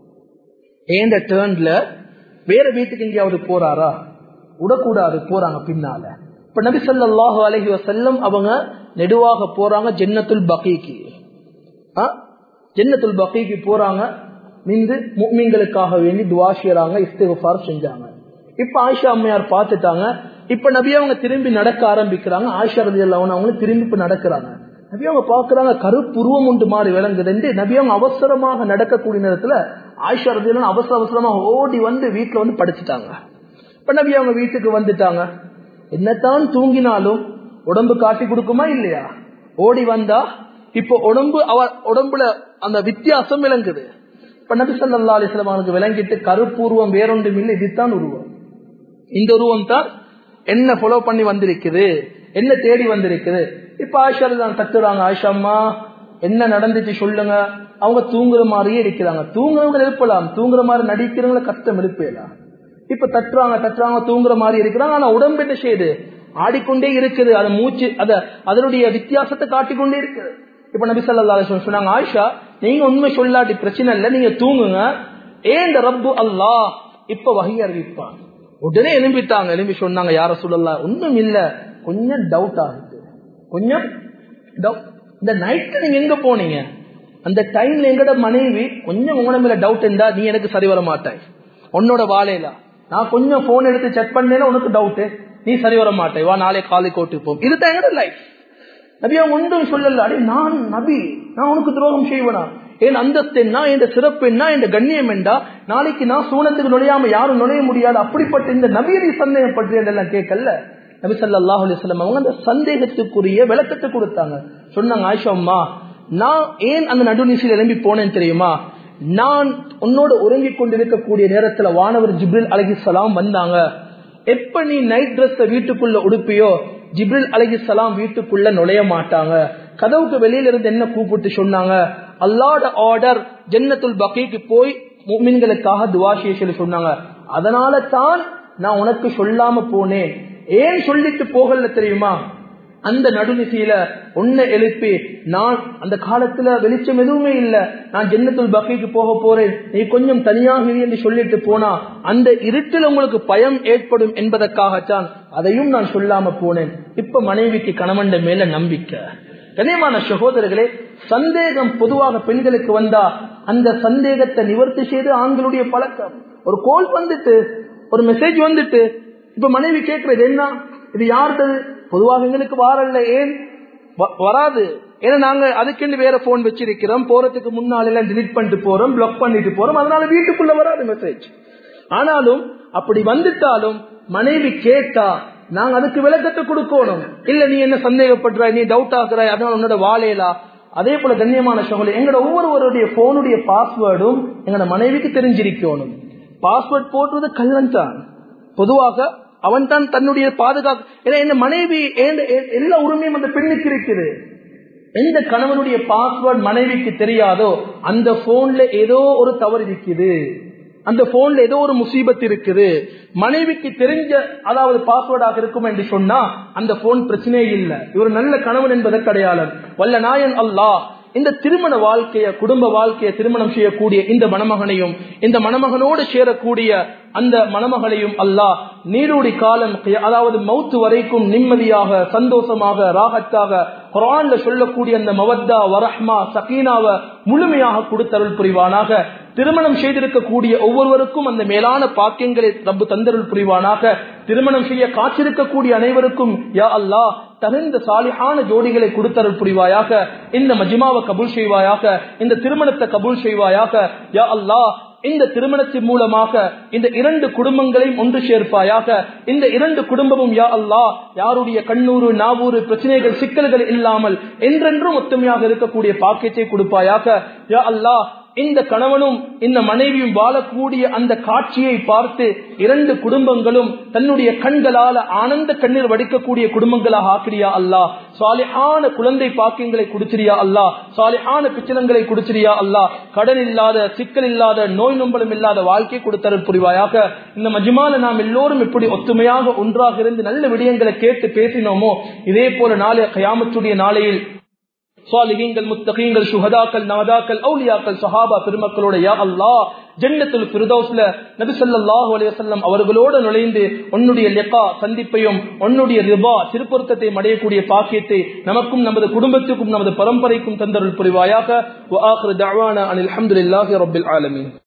ஏந்த டேர்ன்ல வேற வீட்டுக்கு எங்கேயாவது போறாரா விடக்கூடாது போறாங்க பின்னால இப்ப நபி ஸல்லல்லாஹு அலைஹி வஸல்லம் அவங்க நெடுவாக போறாங்க ஜன்னத்துல் பகீக்கு ஆ? ஜன்னத்துல் பகீக்கு போறாங்க நின்று முக்மீன்களுக்காக வேண்டி துவா செய்யறாங்க இஸ்திஃபார் செஞ்சாங்க இப்ப ஆயிஷா அம்மையார் பார்த்துட்டாங்க இப்ப நபி அவங்க திரும்பி நடக்க ஆரம்பிக்கிறாங்க ஆயிஷா ரதி அவங்களும் திரும்பி இப்ப நடக்கிறாங்க நபி அவங்க பாக்குறாங்க கருப்புருவம் உண்டு மாறி விளங்குது நபி அவங்க அவசரமாக நடக்கக்கூடிய நேரத்துல ஆயிஷா ரதி அவசர அவசரமா ஓடி வந்து வீட்டுல வந்து படிச்சுட்டாங்க இப்ப நபி அவங்க வீட்டுக்கு வந்துட்டாங்க என்னத்தான் தூங்கினாலும் உடம்பு காட்டி கொடுக்குமா இல்லையா ஓடி வந்தா இப்போ உடம்பு அவ உடம்புல அந்த வித்தியாசம் விளங்குது இப்ப நபி ஸல்லல்லாஹு அலைஹி வஸல்லம் அவனுக்கு விளங்கிட்டு கருப்பூர்வம் வேறொன்றும் இல்லை இதுதான் உருவம் இந்த உருவம் தான் என்ன ஃபாலோ பண்ணி வந்திருக்குது என்ன தேடி வந்திருக்குது இப்ப ஆயிஷா தான் தட்டுறாங்க ஆயிஷா அம்மா என்ன நடந்துச்சு சொல்லுங்க அவங்க தூங்குற மாதிரியே இருக்கிறாங்க தூங்குறவங்க எழுப்பலாம் தூங்குற மாதிரி நடிக்கிறவங்கள கஷ்டம் எழுப்பலாம் இப்ப தட்டுறாங்க தட்டுறாங்க தூங்குற மாதிரி இருக்கிறாங்க ஆனா உடம்பு என்ன செய்யுது ஆடிக்கொண்டே இருக்குது அது மூச்சு அத அதனுடைய வித்தியாசத்தை காட்டிக்கொண்டே இருக்குது இப்ப நபி ஸல்லல்லாஹு அலைஹி வஸல்லம் சொன்னாங்க ஆயிஷா நீங்க உண்மை சொல்லாட்டி பிரச்சனை இல்லை நீங்க தூங்குங்க ஏன் இந்த ரப்பு அல்லாஹ் இப்ப வகை அறிவிப்பான் உடனே எழும்பிட்டாங்க எழும்பி சொன்னாங்க யார சொல்லலாம் ஒண்ணும் இல்ல கொஞ்சம் டவுட் ஆகுது கொஞ்சம் doubt. இந்த நைட்ல நீங்க எங்க போனீங்க அந்த டைம்ல எங்கட மனைவி கொஞ்சம் உங்கள மேல டவுட் இருந்தா நீ எனக்கு சரி வர மாட்டாய் உன்னோட வாழையில நான் கொஞ்சம் போன் எடுத்து செக் பண்ணேன்னா உனக்கு டவுட் நீ சரி வர மாட்டாய் வா நாளை காலை கோட்டு போம் இதுதான் எங்கட லைஃப் நபி அவங்க ஒன்றும் சொல்லல அடே நான் நபி நான் உனக்கு துரோகம் செய்வனா என் அந்தஸ்து என்ன என் சிறப்பு என்ன என் கண்ணியம் என்றா நாளைக்கு நான் சூனத்துக்கு நுழையாம யாரும் நுழைய முடியாது அப்படிப்பட்ட இந்த நபியை சந்தேகம் பற்றி என்றெல்லாம் கேட்கல நபி ஸல்லல்லாஹு அலைஹி வஸல்லம் அவங்க அந்த சந்தேகத்துக்குரிய விளக்கத்தை கொடுத்தாங்க சொன்னாங்க ஆயிஷா அம்மா நான் ஏன் அந்த நடுநிசையில் எழும்பி போனேன் தெரியுமா நான் உன்னோட உறங்கிக் கொண்டிருக்கக்கூடிய நேரத்துல வானவர் ஜிப்ரில் அலைஹிஸ்ஸலாம் வந்தாங்க எப்ப நீ நைட் ட்ரெஸ் வீட்டுக்குள்ள உடுப்பியோ ஜிப்ரில் அலைஹிஸ்ஸலாம் வீட்டுக்குள்ள நுழைய மாட்டாங்க கதவுக்கு வெளியில இருந்து என்ன கூப்பிட்டு சொன்னாங்க அல்லாட ஆர்டர் ஜன்னத்துல் பக்கீக்கு போய் முமின்களுக்காக துவா செய்ய சொல்லி சொன்னாங்க அதனால தான் நான் உனக்கு சொல்லாம போனேன் ஏன் சொல்லிட்டு போகல தெரியுமா அந்த நடுநிசையில உன்னை எழுப்பி நான் அந்த காலத்துல வெளிச்சம் எதுவுமே இல்ல நான் ஜன்னத்துல் பக்கைக்கு போக போறேன் நீ கொஞ்சம் தனியாக இரு என்று சொல்லிட்டு போனா அந்த இருட்டில் உங்களுக்கு பயம் ஏற்படும் என்பதற்காகத்தான் அதையும் நான் சொல்லாம போனேன் இப்ப மனைவிக்கு கணவன் மேல நம்பிக்கை கனியமான சகோதரர்களே சந்தேகம் பொதுவாக பெண்களுக்கு வந்தா அந்த சந்தேகத்தை நிவர்த்தி செய்து ஆண்களுடைய பழக்கம் ஒரு கோல் வந்துட்டு ஒரு மெசேஜ் வந்துட்டு இப்ப மனைவி கேட்கறது என்ன இது யாருது பொதுவாக எங்களுக்கு வாரல்ல ஏன் வ- வராது ஏன்னா நாங்க அதுக்கென்று வேற போன் வச்சிருக்கிறோம் போறதுக்கு முன்னால எல்லாம் delete பண்ணிட்டு போறோம் பிளாக் பண்ணிட்டு போறோம் அதனால வீட்டுக்குள்ள வராது மெசேஜ் ஆனாலும் அப்படி வந்துட்டாலும் மனைவி கேட்டா நாங்க அதுக்கு விளக்கத்தை கொடுக்கணும் இல்ல நீ என்ன சந்தேகப்படுறாய் நீ டவுட் ஆகுறாய் அதனால உன்னோட வாழையலா அதே போல கண்ணியமான சகோதரி எங்களோட ஒவ்வொருவருடைய போனுடைய பாஸ்வேர்டும் எங்களோட மனைவிக்கு தெரிஞ்சிருக்கணும் பாஸ்வேர்ட் போடுறது கல்லன் தான் பொதுவாக அவன் தான் தன்னுடைய பாதுகாப்பு ஏன்னா இந்த மனைவி ஏந்த- எ- எல்லா உரிமையும் அந்த பெண்ணுக்கு இருக்குது எந்த கணவனுடைய பாஸ்வேர்ட் மனைவிக்கு தெரியாதோ அந்த போன்ல ஏதோ ஒரு தவறு இருக்குது அந்த போன்ல ஏதோ ஒரு முசீபத் இருக்குது மனைவிக்கு தெரிஞ்ச அதாவது பாஸ்வேர்டாக இருக்கும் என்று சொன்னா அந்த போன் பிரச்சனையே இல்லை இவர் நல்ல கணவன் என்பதற்கு அடையாளம் வல்ல நாயன் அல்லாஹ் இந்த திருமண வாழ்க்கைய குடும்ப வாழ்க்கைய திருமணம் செய்யக்கூடிய இந்த மணமகனையும் இந்த மணமகனோடு சேரக்கூடிய அந்த மணமகளையும் அல்லாஹ் நீரூடி காலம் அதாவது மௌத்து வரைக்கும் நிம்மதியாக சந்தோஷமாக ராகத்தாக குரான்ல சொல்லக்கூடிய அந்த மவத்தா வரஹ்மா சகீனாவை முழுமையாக கொடுத்தருள் புரிவானாக திருமணம் செய்திருக்கக்கூடிய ஒவ்வொருவருக்கும் அந்த மேலான பாக்கியங்களை ரப்பு தந்தருள் புரிவானாக திருமணம் செய்ய காத்திருக்கக்கூடிய அனைவருக்கும் யா அல்லாஹ் தகுந்த சாலிஹான ஜோடிகளை கொடுத்தருள் புரிவாயாக இந்த மஜிமாவை கபூல் செய்வாயாக இந்த திருமணத்தை கபூல் செய்வாயாக யா அல்லாஹ் இந்த திருமணத்தின் மூலமாக இந்த இரண்டு குடும்பங்களையும் ஒன்று சேர்ப்பாயாக இந்த இரண்டு குடும்பமும் யா அல்லாஹ் யாருடைய கண்ணூறு நாவூறு பிரச்சனைகள் சிக்கல்கள் இல்லாமல் என்றென்றும் ஒத்துமையாக இருக்கக்கூடிய பாக்கியத்தை கொடுப்பாயாக யா அல்லாஹ் இந்த கணவனும் இந்த மனைவியும் வாழக்கூடிய அந்த காட்சியை பார்த்து இரண்டு குடும்பங்களும் தன்னுடைய கண்களால ஆனந்த கண்ணீர் வடிக்கக்கூடிய குடும்பங்களாக ஆக்கிறியா அல்லா சாலிஹான குழந்தை பாக்கியங்களை கொடுத்திரியா அல்லா சாலிஹான பிச்சனங்களை கொடுத்திரியா அல்லா கடன் இல்லாத சிக்கல் இல்லாத நோய் நொம்பலம் இல்லாத வாழ்க்கை கொடுத்தருள் புரிவாயாக இந்த மஜ்மால நாம் எல்லோரும் இப்படி ஒத்துமையாக ஒன்றாக இருந்து நல்ல விடயங்களை கேட்டு பேசினோமோ இதே போல நாளை கயாமத்துடைய நாளையில் சாலிகீங்கள் முத்தகீங்கள் சுகதாக்கள் நவதாக்கள் அவுலியாக்கள் சஹாபா பெருமக்களோட யா அல்லாஹ் ஜன்னத்துல் ஃபிர்தௌஸ்ல நபி ஸல்லல்லாஹு அலைஹி வஸல்லம் அவர்களோடு நுழைந்து உன்னுடைய லிகா சந்திப்பையும் உன்னுடைய ரிபா திருப்பொருத்தத்தை அடையக்கூடிய பாக்கியத்தை நமக்கும் நமது குடும்பத்துக்கும் நமது பரம்பரைக்கும் தந்தருள் புரிவாயாக வ ஆகிரு தஅவானா அனில் ஹம்துலில்லாஹி ரப்பில் ஆலமீன்